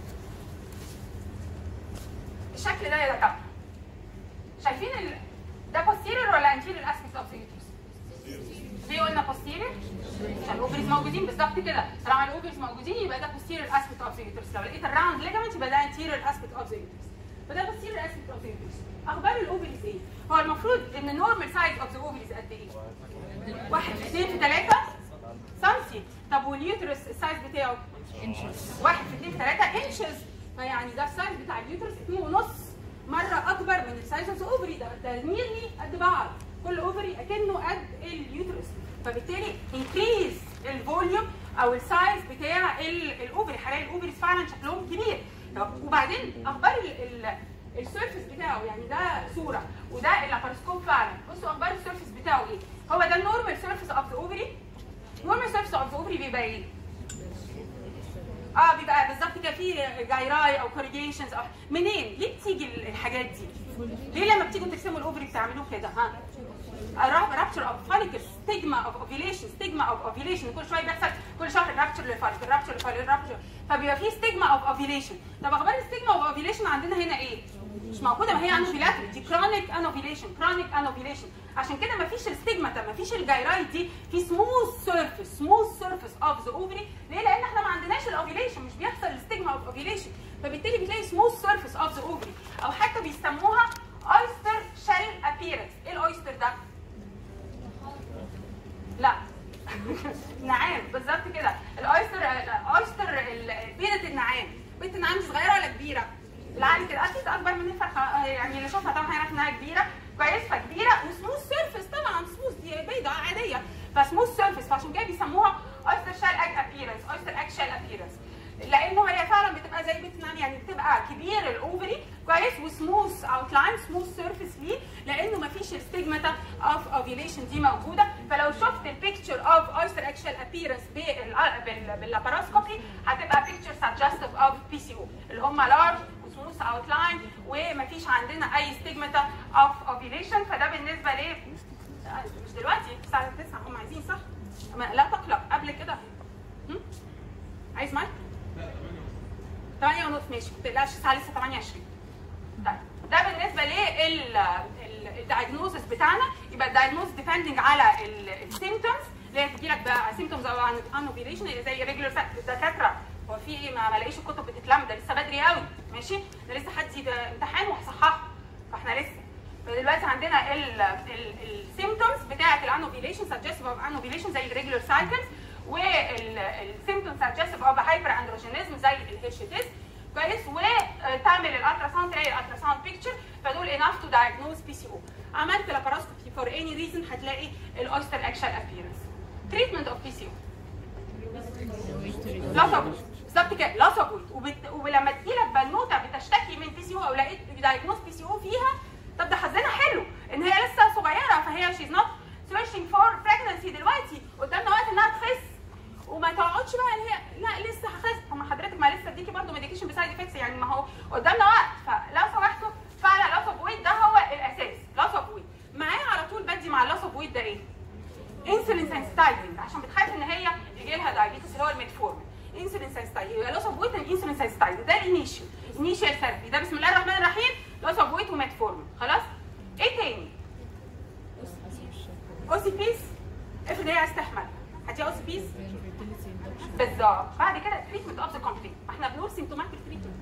الشكل ده يا دكاتره شايفين ال... ده posterior ولا anterior aspect of the uterus ليه قلنا posterior عشان الاوفريز موجودين بالظبط كده طالما الاوفريز موجودين يبقى ده posterior aspect of the uterus لو لقيت الراوند ليجمنت يبقى ده anterior aspect of the uterus فده posterior aspect of the uterus اخبار الاوفريز ايه هو المفروض ان النورمال سايز اوف ذا اوفريز قد ايه واحد في اثنين في ثلاثة سنتي طب واليوترس السايز بتاعه واحد في اثنين في ثلاثة انشز فيعني ده السايز بتاع اليوترس اثنين ونص مرة أكبر من السايز اوف الاوفري ده ده نيرلي قد بعض كل اوفري أكنه قد اليوترس فبالتالي انكريز الفوليوم أو السايز بتاع ال- الاوفري هلاقي الاوفريز فعلا شكلهم كبير طب وبعدين أخبار ال- ال- السيرفس بتاعه يعني ده صورة وده اللاباروسكوب فعلا بصوا أخبار السيرفس بتاعه إيه هو ده النورمال سيرفس اوف ذا اوفري نورمال سيرفس اوف ذا اوفري بيبقى ايه؟ اه بيبقى بالظبط كده في جايراي او كوريجيشنز او منين؟ ليه بتيجي الحاجات دي؟ ليه لما بتيجوا ترسموا الاوفري بتعملوه كده ها؟ رابتشر اوف فوليكل ستيجما اوف اوفيليشن ستيجما اوف اوفيليشن كل شويه بيحصل كل شهر رابتشر للفوليكل رابتشر للفوليكل رابتشر فبيبقى في ستيجما اوف اوفيليشن طب اخبار الستيجما اوف اوفيليشن عندنا هنا ايه؟ مش موجوده ما هي انوفيلاتري دي كرونيك انوفيليشن كرونيك انوفيليشن عشان كده ما فيش الستيجما ما فيش الجايراي دي في سموث سيرفيس سموث سيرفيس اوف ذا اوفري ليه؟ لان احنا ما عندناش الاوفيليشن مش بيحصل الستيجما اوف اوفيليشن فبالتالي بتلاقي سموث سيرفيس اوف ذا اوفري او حتى بيسموها اويستر شيل ابييرنس ايه الاويستر ده؟ لا نعام بالظبط كده الاويستر الاويستر ال- بيضه النعام بيضه النعام دي صغيره ولا كبيره؟ العادي كده اكيد اكبر من الفرخه يعني اللي شوفها طبعا هيعرف انها كبيره كويس فكبيره وسموث سيرفيس طبعا سموث دي بيضه عاديه فسموث سيرفيس فعشان كده بيسموها اويستر شيل اج ابييرنس اويستر اج شيل ابييرنس لانه هي فعلا بتبقى زي بيت النعام يعني بتبقى كبير الاوفري كويس وسموث اوت لاين سموث سيرفيس ليه لانه ما فيش الستيجماتا اوف اوفيليشن دي موجوده فلو شفت البيكتشر اوف اويستر اكشن ابييرنس باللاباروسكوبي هتبقى بيكتشر سجستيف اوف بي سي او اللي هم لارج وسموث اوت لاين ومفيش عندنا اي ستيجماتا اوف اوفيليشن فده بالنسبه ل مش دلوقتي الساعه 9 هم عايزين صح؟ ما- لا تقلق قبل كده هم؟ عايز مايك؟ 8 ونص ماشي ما تقلقش الساعه لسه 28 طيب ده بالنسبه للدايجنوزس بتاعنا يبقى الدايجنوز ديبندنج على السيمتومز اللي هي تجي لك بقى سيمتومز او انوفيليشن اللي زي ريجولر الدكاتره هو في ايه ما ما لاقيش الكتب بتتلم ده لسه بدري قوي ماشي ده لسه حد امتحان وهصححه فاحنا لسه فدلوقتي عندنا السيمتومز بتاعه الانوفيليشن سجستيف اوف انوفيليشن زي الريجولر سايكلز والسيمتومز سجستيف اوف هايبر اندروجينيزم زي الهيرشيتيز كويس وتعمل الالترا ساوند تلاقي الالترا ساوند بيكتشر فدول انف تو دايجنوز بي سي او عملت لاباروسكوبي فور اني ريزن هتلاقي الاويستر اكشن ابييرنس تريتمنت اوف بي سي او لصقوا بالظبط كده لصقوا وبت... ولما تجيلك بنوته بتشتكي من بي سي او او لقيت دايجنوز بي سي او فيها طب ده حظنا حلو ان هي لسه صغيره فهي شيز نوت سيرشنج فور بريجنسي دلوقتي قدامنا وقت انها تخس وما تقعدش بقى ان هي لا لسه هخس طب ما حضرتك ما لسه اديكي برضه ميديكيشن بسايد افكتس يعني ما هو قدامنا وقت فلو سمحتوا فعلا لصق ويت ده هو الاساس لصق ويت معاه على طول بدي مع اللصق ويت ده ايه؟ انسولين سنسيتايزنج عشان بتخاف ان هي يجي لها دايابيتس اللي هو الميتفورمين انسولين سنسيتايزنج يبقى لوس اوف ويت انسولين سنسيتايزنج ده الانيشال انيشال ثيرابي ده بسم الله الرحمن الرحيم لوس اوف ويت وميتفورمين خلاص ايه تاني اوسي بيس افرض هي عايز تحمل هاتي اوسي بيس بالظبط بعد كده تريتمنت اوف ذا كومبليت احنا بنقول سيمتوماتيك تريتمنت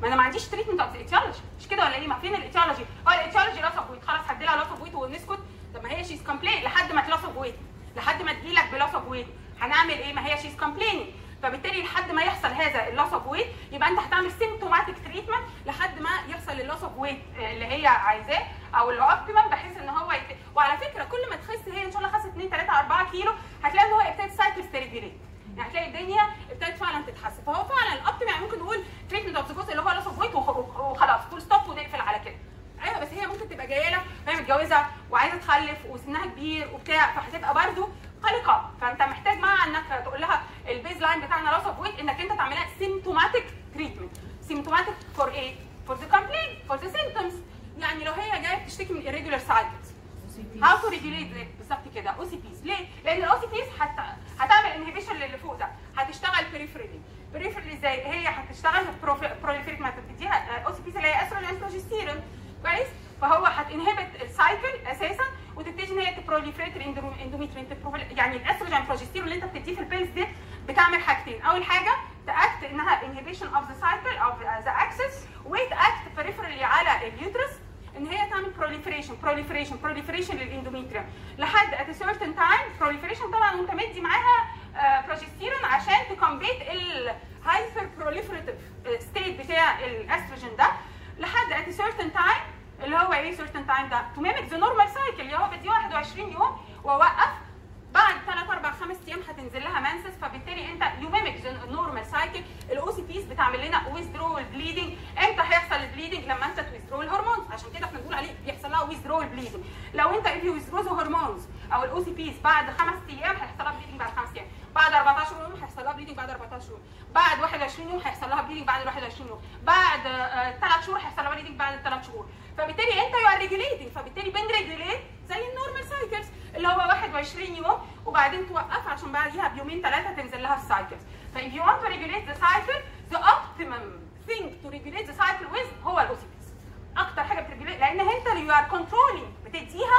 ما انا ما عنديش تريتمنت اوف ايتيولوجي مش كده ولا ايه ما فين الايتيولوجي هو الايتيولوجي لاس اوف ويت خلاص هدي لها لاس اوف ويت ونسكت طب ما هي شيز كومبلين لحد ما تلاس اوف ويت لحد ما تجيلك بلاس اوف ويت هنعمل ايه ما هي شيز كومبليننج فبالتالي لحد ما يحصل هذا اللوس اوف ويت يبقى انت هتعمل سيمتوماتيك تريتمنت لحد ما يحصل اللوس اوف ويت اللي هي عايزاه او اللي اوبتيمم بحيث ان هو يت... وعلى فكره كل ما تخس هي ان شاء الله خست 2 3 4 كيلو هتلاقي ان هو ابتدت سايكل ستيريجيليت يعني هتلاقي الدنيا ابتدت فعلا تتحسن فهو فعلا الاوبتيمم يعني ممكن نقول تريتمنت اوف الجزء اللي هو لوس اوف ويت وخلاص فول ستوب ونقفل على كده ايوه بس هي ممكن تبقى جايه لك وهي متجوزه وعايزه تخلف وسنها كبير وبتاع فهتبقى برده قلقه فانت محتاج مع انك تقول لها البيز لاين بتاعنا لوس اوف ويت انك انت تعملها سيمتوماتيك تريتمنت سيمتوماتيك فور ايه؟ فور ذا كومبلين فور ذا سيمتومز يعني لو هي جايه بتشتكي من irregular cycles هاو تو ريجوليت بالظبط كده او سي بيز ليه؟ لان الاو سي بيز هت... هتعمل انهبيشن للي فوق ده هتشتغل بريفرالي بريفرالي ازاي؟ هي هتشتغل بروليفيريت ما بتديها او سي بيز اللي هي استروجين بروجستيرون كويس؟ فهو هتنهبت السايكل اساسا وتبتدي ان هي تبروليفريت الاندوميترين يعني الاستروجين بروجستيرون اللي انت بتديه في البيلز دي بتعمل حاجتين اول حاجه تاكت انها انهبيشن اوف ذا سايكل اوف ذا اكسس وتاكت بريفرالي على اليوترس ان هي تعمل بروليفريشن بروليفريشن بروليفريشن للاندوميتريوم لحد ات سيرتن تايم بروليفريشن طبعا وانت مدي معاها بروجستيرون عشان تكمبيت الهايبر بروليفريتيف ستيت بتاع الاستروجين ده لحد ات سيرتن تايم اللي هو ايه سيرتن تايم ده تو ميمك ذا نورمال سايكل اللي هو بديه 21 يوم واوقف بعد 3 4 5 ايام هتنزل لها مانسس فبالتالي انت يو ميمك ذا نورمال سايكل الاو سي بيز بتعمل لنا ويزدرول بليدنج امتى هيحصل البليدنج لما انت تويزدرو الهرمونز عشان كده احنا بنقول عليه بيحصل لها ويزدرول بليدنج لو انت if you withdraw the hormones او الاو سي بيز بعد خمس ايام هيحصل لها بليدنج بعد خمس ايام بعد 14 يوم هيحصل لها بليدنج بعد 14 يوم بعد 21 يوم هيحصل لها بليدنج بعد 21 يوم بعد 3 شهور هيحصل لها بليدنج بعد 3 شهور فبالتالي انت يو ار ريجوليتنج فبالتالي بنريجوليت زي النورمال سايكلز اللي هو 21 يوم وبعدين توقف عشان بعديها بيومين ثلاثه تنزل لها السايكلز فاف يو want to regulate the cycle the optimum thing to regulate the cycle with هو الاوسيبيس اكتر حاجه بتريجوليت لان انت يو ار كنترولينج بتديها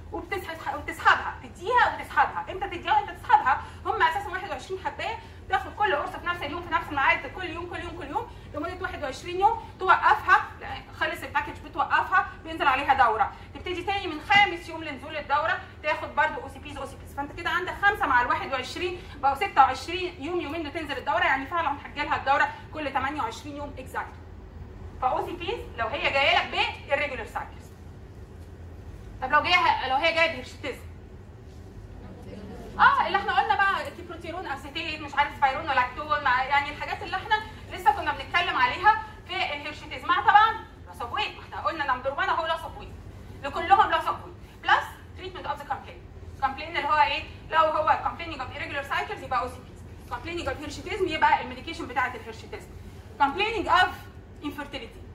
وبتسحبها تديها وتسحبها امتى تديها وامتى تسحبها هم اساسا 21 حبايه تاخد كل قرص في نفس اليوم في نفس الميعاد كل يوم كل يوم كل يوم لمده 21 يوم توقفها خلص الباكج بتوقفها بينزل عليها دوره تبتدي تاني من خامس يوم لنزول الدوره تاخد برده او سي بيز او سي بيز فانت كده عندك خمسه مع ال 21 بقوا 26 يوم يومين وتنزل الدوره يعني فعلا هتحجي لها الدوره كل 28 يوم اكزاكت فاو سي بيز لو هي جايه لك ب irregular cycles طب لو جايه لو هي جايه بهرشتزم اه اللي احنا قلنا بقى كيبروتيرون اسيتيت مش عارف سبايرون ولاكتون يعني الحاجات اللي احنا لسه كنا بنتكلم عليها في الهرشتيز مع طبعا لاس اوف ويت ما احنا قلنا نمبر 1 هو لاس اوف ويت لكلهم لاس اوف ويت بلس تريتمنت اوف ذا كومبلين كومبلين اللي هو ايه لو هو كومبليننج اوف irregular cycles يبقى او سي بيز كومبليننج اوف هيرشيتيزم يبقى الميديكيشن بتاعه الهيرشيتيزم كومبليننج اوف infertility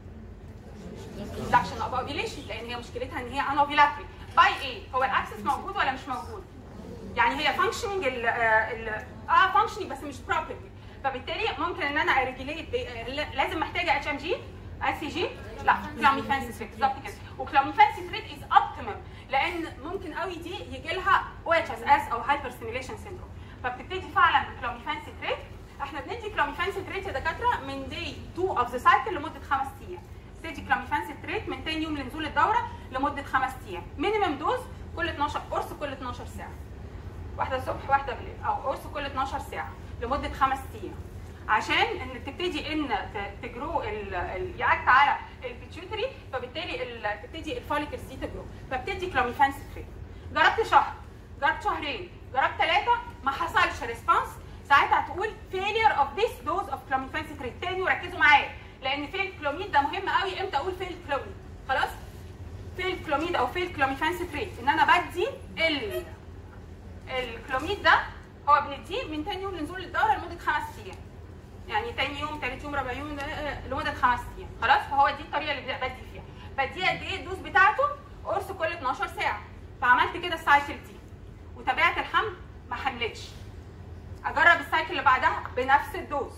induction of ovulation لان هي مشكلتها ان هي انوفيلاتري باي ايه هو الاكسس موجود ولا مش موجود يعني هي فانكشننج ال ال اه فانكشننج بس مش بروبرلي فبالتالي ممكن ان انا اريجوليت لازم محتاجه اتش ام جي اي سي جي لا كلاميفان ستريت بالظبط كده وكلاميفان ستريت از اوبتيمم لان ممكن قوي دي يجي لها او اتش اس اس او هايبر ستيميليشن سيندروم فبتبتدي فعلا بكلاميفان ستريت احنا بندي كلاميفان ستريت يا دكاتره من دي 2 اوف ذا سايكل لمده خمس ايام بتدي كلاميفان ستريت من تاني يوم لنزول الدوره لمده خمس ايام مينيمم دوز كل 12 قرص كل 12 ساعه واحده الصبح واحده بالليل او قرص كل 12 ساعه لمده خمس ايام عشان ان تبتدي ان تجرو ياكت على البيتيوتري فبالتالي تبتدي الفوليكلز دي تجرو فبتدي كلاميفان ستريت جربت شهر جربت شهرين جربت ثلاثه ما حصلش ريسبونس ساعتها هتقول failure of this dose of clomiphene citrate تاني وركزوا معايا لان فيل كلوميد ده مهم قوي امتى اقول فيل كلوميد خلاص فيل كلوميد او فيل كلوميفان ستريت ان انا بدي ال الكلوميد ده هو بنديه من تاني يوم لنزول الدوره لمده خمس ايام يعني تاني يوم تالت يوم رابع يوم لمده خمس ايام خلاص فهو دي الطريقه اللي بدي فيها بديه قد ايه الدوز بتاعته قرص كل 12 ساعه فعملت كده السايكل دي وتابعت الحمل ما حملتش اجرب السايكل اللي بعدها بنفس الدوز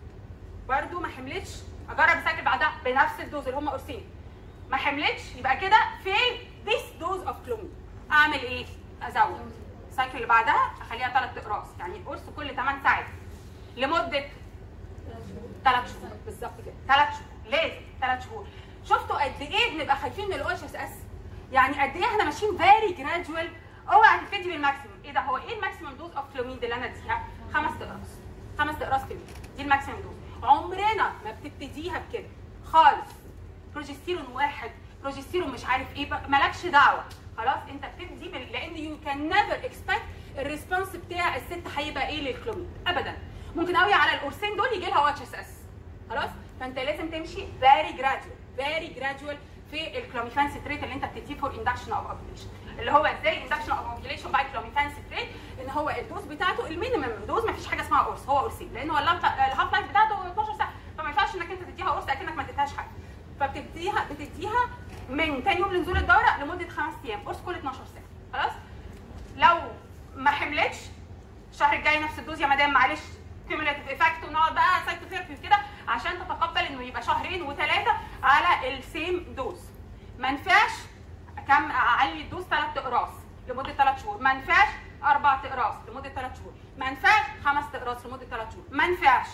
برده ما حملتش اجرب السايكل بعدها بنفس الدوز اللي هم قرصين ما حملتش يبقى كده فين this dose of كلوميد اعمل ايه ازود السايكل اللي بعدها اخليها ثلاث اقراص يعني القرص كل 8 ساعات لمده ثلاث شهور بالظبط كده ثلاث شهور لازم ثلاث شهور شفتوا قد ايه بنبقى خايفين من الاو اتش اس اس يعني قد ايه احنا ماشيين فيري جرادوال اوعى تبتدي بالماكسيمم ايه ده هو ايه الماكسيمم دوز اوف كلوميد اللي انا اديها خمس اقراص خمس اقراص في اليوم دي الماكسيمم دوز عمرنا ما بتبتديها بكده خالص بروجستيرون واحد بروجستيرون مش عارف ايه بقى، مالكش دعوه خلاص انت بتبتدي بال... لان يو كان نيفر اكسبكت الريسبونس بتاع الست هيبقى ايه للكلوميد ابدا ممكن قوي على القرصين دول يجي لها اتش اس اس خلاص فانت لازم تمشي فيري جرادوال فيري جرادوال في الكلوميفان ستريت اللي انت بتديه فور اندكشن اوف اوفيليشن اللي هو ازاي اندكشن اوف اوفيليشن باي كلوميفان ستريت ان هو الدوز بتاعته المينيمم دوز ما فيش حاجه اسمها قرص هو قرصين لان هو اللاف الهاف لايف بتاعته 12 ساعه فما ينفعش انك انت تديها قرص اكنك ما اديتهاش حاجه فبتديها بتديها من تاني يوم لنزول الدوره لمده خمس ايام قرص كل 12 ساعه خلاص لو ما حملتش الشهر الجاي نفس الدوز يا مدام معلش كيميولاتيف ايفكت ونقعد بقى سايكوثيرابي وكده عشان تتقبل انه يبقى شهرين وثلاثه على السيم دوز ما ينفعش كم اعلي الدوز ثلاث اقراص لمده ثلاث شهور ما ينفعش اربع اقراص لمده ثلاث شهور ما ينفعش خمس اقراص لمده ثلاث شهور ما ينفعش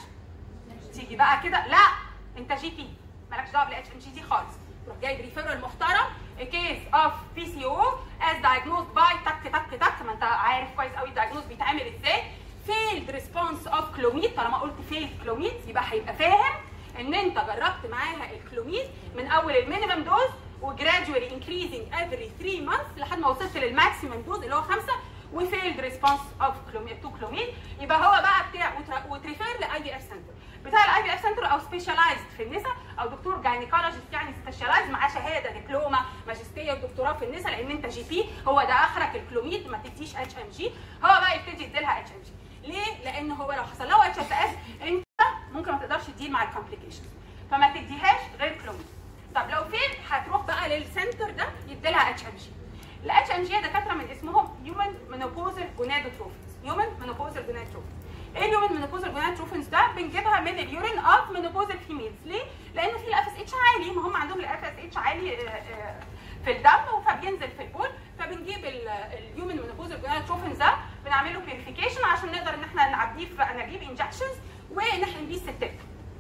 تيجي بقى كده لا انت جي بي مالكش دعوه بالاتش ام جي دي خالص تروح جايب ريفيرال محترم كيس اوف بي سي او از دايجنوزد باي تك تك تك ما انت عارف كويس قوي الدايجنوز بيتعمل ازاي فيلد ريسبونس اوف كلوميد طالما قلت فيلد كلوميد يبقى هيبقى فاهم ان انت جربت معاها الكلوميد من اول المينيمم دوز وجرادولي انكريزنج افري 3 مانثs لحد ما وصلت للماكسيمم دوز اللي هو 5 وفيلد ريسبونس اوف كلوميد تو كلوميد يبقى هو بقى بتاع وتر- وتريفير لاي بي اف سنتر بتاع الاي بي اف سنتر او سبيشاليزد في النساء او دكتور جاينيكولوجيست يعني سبيشاليزد معاه شهاده دبلومه ماجستير دكتوراه في النساء لان انت جي بي هو ده اخرك الكلوميد ما تديش اتش ام جي هو بقى يبتدي يديلها اتش ام جي ليه؟ لان هو لو حصل لها اتش اس اس انت ممكن ما تقدرش تديل مع الكومبليكيشنز فما تديهاش غير كلوميد طب لو فين هتروح بقى للسنتر ده يديلها اتش ام جي الاتش ام جي دكاتره من اسمهم هيومن مينوبوزال جونادوتروفينز هيومن مينوبوزال جونادوتروفينز ايه الهيومن مينوبوزال جونادوتروفينز ده بنجيبها من اليورين اوف مينوبوزال فيميلز ليه؟ لان في الاف اس اتش عالي ما هم عندهم الاف اس اتش عالي آه، آه، في الدم فبينزل في البول فبنجيب الهيومن مينوبوزال جونادوتروفينز ده بنعمل له بيوريفيكيشن عشان نقدر ان احنا نعبيه في انابيب انجكشنز ونحقن بيه الستات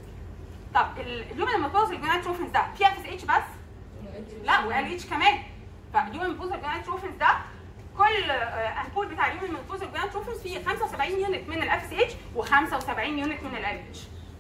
طب الهيومن مينوبوزال جونادوتروفينز ده فيه اف اس اتش بس؟ لا وال اتش كمان فاليومن بوزر جلاند تروفنز ده كل آه، امبول بتاع اليومن بوزر جلاند تروفنز فيه 75 يونت من الاف سي اتش و75 يونت من ال اتش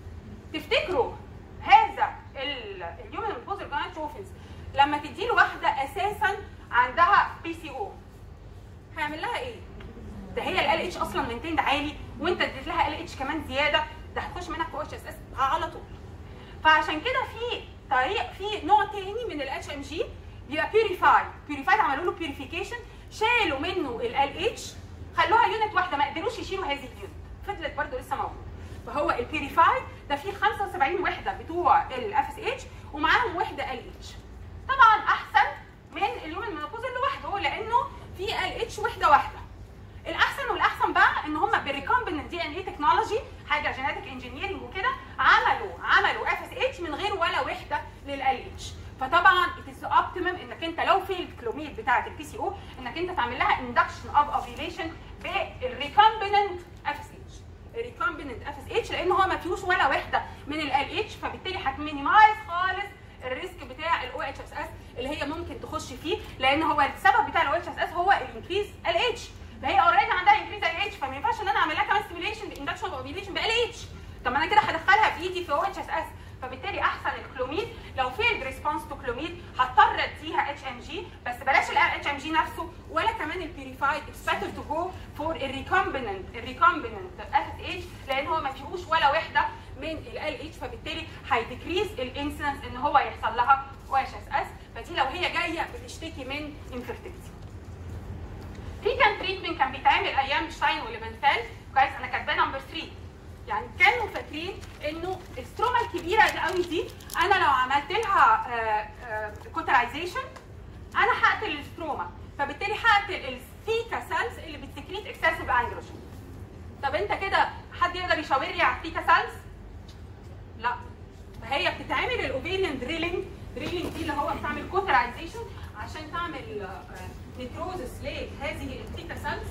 تفتكروا هذا اليومن بوزر جلاند تروفنز لما تدي له واحده اساسا عندها بي سي او هيعمل لها ايه؟ ده هي ال اتش اصلا مينتيند عالي وانت اديت لها ال اتش كمان زياده ده هتخش منك في اتش اس اس على طول فعشان كده في طريق في نوع تاني من الاتش ام جي بيبقى بيوريفاي بيوريفاي عملوا له بيوريفيكيشن شالوا منه ال اتش خلوها يونت واحده ما قدروش يشيلوا هذه اليونت فضلت برضه لسه موجوده فهو البيوريفاي ده فيه 75 وحده بتوع الاف اس اتش ومعاهم وحده ال اتش طبعا احسن من اليوم المينوبوزال لوحده لانه في ال اتش وحده واحده الاحسن والاحسن بقى ان هم بالريكومبيننت دي ان اي تكنولوجي حاجه جينيتك انجينيرنج وكده عملوا عملوا اف اس اتش من غير ولا وحده للال اتش فطبعا اتس اوبتيمم انك انت لو في الكلوميد بتاعه البي سي او انك انت تعمل لها اندكشن اوف اوفيليشن بالريكومبيننت اف اس اتش الريكومبيننت اف اس اتش لان هو ما فيهوش ولا وحده من ال اتش فبالتالي هتمينيمايز خالص الريسك بتاع الاو اتش اس اس اللي هي ممكن تخش فيه لان هو السبب بتاع الاو اتش اس اس هو الانكريز ال اتش فهي اوريدي عندها انكريز ال اتش فما ينفعش ان انا اعمل لها كمان ستيميليشن باندكشن اوف اوفيليشن بال اتش طب ما انا كده هدخلها في ايدي في او اتش اس اس فبالتالي احسن الكلوميد لو فيلد ريسبونس تو كلوميد هضطر اديها اتش ام جي بس بلاش الاتش ام جي نفسه ولا كمان البيوريفايد اتس بيتر تو جو فور الريكومبيننت الريكومبيننت اف اس اتش لان هو ما فيهوش ولا وحده من ال اتش فبالتالي هيديكريز الانسنس ان هو يحصل لها او اتش اس اس فدي لو هي جايه بتشتكي من انفيرتيلتي في كان تريتمنت كان بيتعمل ايام شاين وليفنثال كويس انا كاتباه نمبر 3 يعني كانوا فاكرين انه الستروما الكبيره دي قوي دي انا لو عملت لها كوترايزيشن انا هقتل الستروما فبالتالي هقتل الثيكا سيلز اللي بتسكريت اكسسيف اندروجين طب انت كده حد يقدر يشاور لي على الثيكا سيلز؟ لا فهي بتتعمل الاوفيريان دريلينج دريلينج دي اللي هو بتعمل كوترايزيشن عشان تعمل نيتروزس لهذه الثيكا سيلز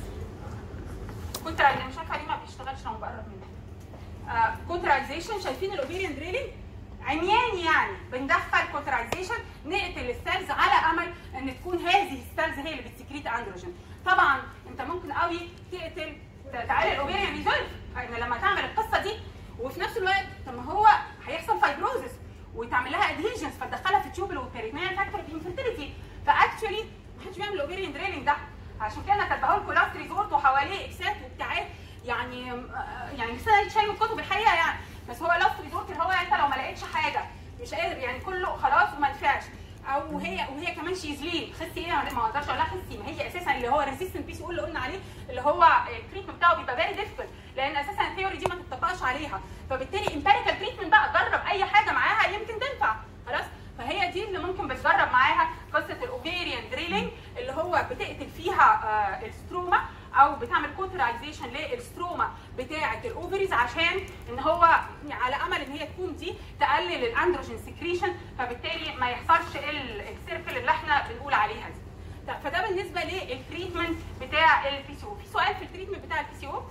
كوترا اللي مش عارفه ليه ما بيشتغلش لما بقرب منه كوترايزيشن شايفين الاوفيريان دريلينج عمياني يعني بندخل كوترايزيشن نقتل السيلز على امل ان تكون هذه السيلز هي اللي بتسكريت اندروجين طبعا انت ممكن قوي تقتل تعالي الاوفيريان ريزولف ان لما تعمل القصه دي وفي نفس الوقت طب ما هو هيحصل فايبروزس وتعمل لها ادهيجنز فتدخلها في تيوبل والبيرينيال فاكتور في انفيرتيليتي فاكشولي ما حدش بيعمل اوفيريان دريلينج ده عشان كده انا كاتبه لكم لاست ريزورت وحواليه اكسات وبتاعات يعني يعني مثلا شايل الكتب الحقيقه يعني بس هو لاست ريزورت اللي هو انت لو ما لقيتش حاجه مش قادر يعني كله خلاص وما نفعش او هي وهي كمان شيز لين خسي ايه ما اقدرش اقول لها خسي ما هي اساسا اللي هو الريزيستنت بي سي اللي قلنا عليه اللي هو التريتمنت بتاعه بيبقى فيري ديفيكولت لان اساسا الثيوري دي ما تطبقش عليها فبالتالي امبيريكال تريتمنت بقى جرب اي حاجه معاها يمكن تنفع خلاص فهي دي اللي ممكن بتجرب معاها قصه الاوفيريان دريلينج اللي هو بتقتل فيها آه الستروما او بتعمل كوترايزيشن للستروما بتاعه الاوفريز عشان ان هو على امل ان هي تكون دي تقلل الاندروجين سكريشن فبالتالي ما يحصلش السيركل اللي احنا بنقول عليها دي طب فده بالنسبه للتريتمنت بتاع البي سي او في سؤال في التريتمنت بتاع البي سي او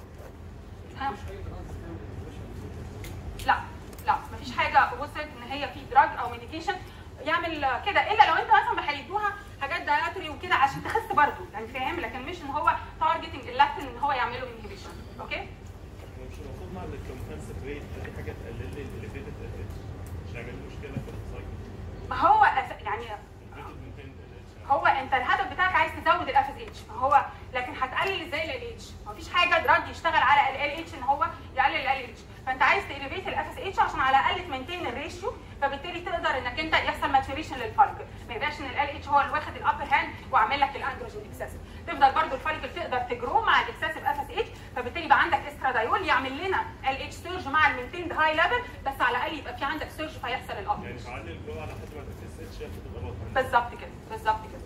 لا لا مفيش حاجه وصلت ان هي في دراج او ميديكيشن يعمل كده الا لو انت مثلا هيدوها حاجات داياتري وكده عشان تخس برضه يعني فاهم لكن مش ان هو تارجتنج اللاكتين ان هو يعمله انهبيشن اوكي مش المفروض مع الكومبنسيت ريت دي حاجه تقلل لي الليفيتد مش هيعمل لي مشكله في السايكل ما هو أس- يعني الليفيتد من هو انت الهدف بتاعك عايز تزود الاف اس اتش فهو لكن هتقلل ازاي ال اتش مفيش حاجه دراج يشتغل على ال اتش ان هو يقلل ال اتش فانت عايز تليفيت الاف اس اتش عشان على الاقل تمنتين الريشيو فبالتالي تقدر انك انت يحصل ماتوريشن للفوليكل ما يبقاش ان ال اتش هو اللي واخد الابر هاند وعامل لك الاندروجين اكسسيف تفضل برضو الفوليكل تقدر تجرو مع الاكسسيف اف اس اتش فبالتالي يبقى عندك استرادايول يعمل لنا ال اتش سيرج مع المينتيند هاي ليفل بس على الاقل يبقى في عندك سيرج فيحصل الابر يعني تعلي الجرعه على حسب ما تحس اتش ياخد الغلط بالظبط كده بالظبط كده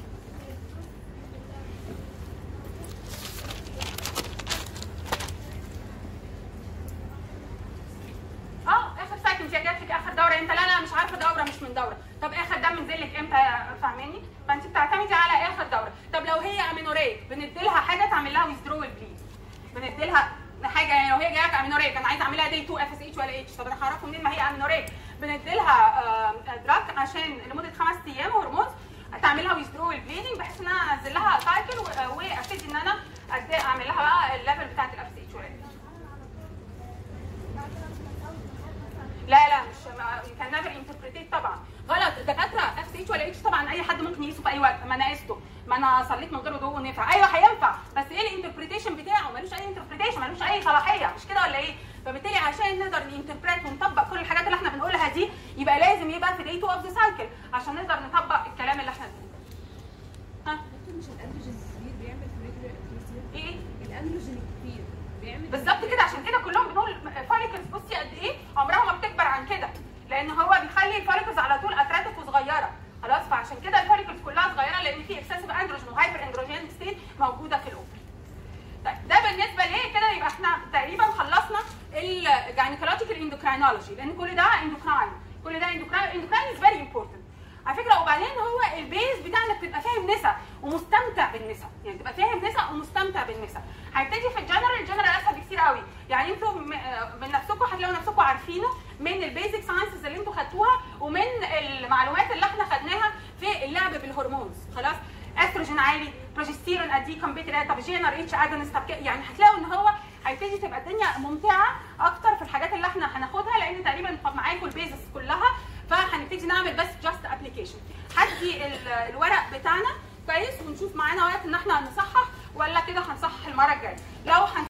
اه اخر سايكل انت جات لك اخر دوره انت لا لا مش عارفه دوره مش من دوره طب اخر دم نزل لك امتى فاهماني فانت بتعتمدي على اخر دوره طب لو هي امينوريك بندي لها حاجه تعمل لها ويزدرو بليد بندي لها حاجه يعني لو هي جايه لك امينوريك انا عايزه اعملها دي 2 اف اس اتش ولا اتش طب انا هعرفه منين ما هي امينوريك بندي لها دراج عشان لمده خمس ايام هرمون تعمل لها ويزدرو بليدنج بحيث ان انا انزل لها سايكل وابتدي ان انا أد- اعمل لها بقى الليفل بتاعت الاف اس اتش ولا اتش لا لا مش كان نيفر انتربريتيت طبعا غلط دكاتره اف سي اتش ولا اتش طبعا اي حد ممكن يقيسه في اي وقت ما انا قسته ما انا صليت من غير وضوء ونفع ايوه هينفع بس ايه الانتربريتيشن بتاعه ملوش اي انتربريتيشن ملوش اي صلاحيه مش كده ولا ايه فبالتالي عشان نقدر ننتربريت ونطبق كل الحاجات اللي احنا بنقولها دي يبقى لازم يبقى في داي 2 اوف ذا سايكل عشان نقدر نطبق الكلام اللي احنا بنقوله ها مش الاندروجين الكبير بيعمل فوليكولار اتروسيا ايه الاندروجين الكبير بيعمل بالظبط كده عشان كده كلهم بنقول فوليكلز بصي قد ايه عمرها ما بتكبر عن كده لان هو بيخلي الفوليكلز على طول اتراتيك وصغيره خلاص فعشان كده الفوليكلز كلها صغيره لان في اكسسيف اندروجين وهايبر اندروجين ستيت موجوده في الاوفري طيب ده بالنسبه ليه كده يبقى احنا تقريبا خلصنا الجاينيكولوجيكال اندوكراينولوجي لان كل ده اندوكراين كل ده اندوكراين اندوكراين از فيري امبورتنت على فكره وبعدين هو البيز بتاعنا بتبقى فاهم نسا ومستمتع بالنسا يعني تبقى فاهم نسا ومستمتع بالنسا هيبتدي في الجنرال الجنرال اسهل بكتير قوي يعني انتوا م- آه من نفسكم هتلاقوا نفسكم عارفينه من البيزك ساينسز اللي انتوا خدتوها ومن المعلومات اللي احنا خدناها في اللعب بالهرمونز خلاص استروجين عالي بروجستيرون ادي كومبيتر طب جي ان ار اتش اجونست طب كده. يعني هتلاقوا ان هو هيبتدي تبقى الدنيا ممتعه اكتر في الحاجات اللي احنا هناخدها لان تقريبا معاكم البيزكس كلها فهنبتدي نعمل بس جاست ابلكيشن هدي ال- الورق بتاعنا كويس ونشوف معانا وقت ان احنا نصحح ولا كده هنصحح المره الجايه لو هن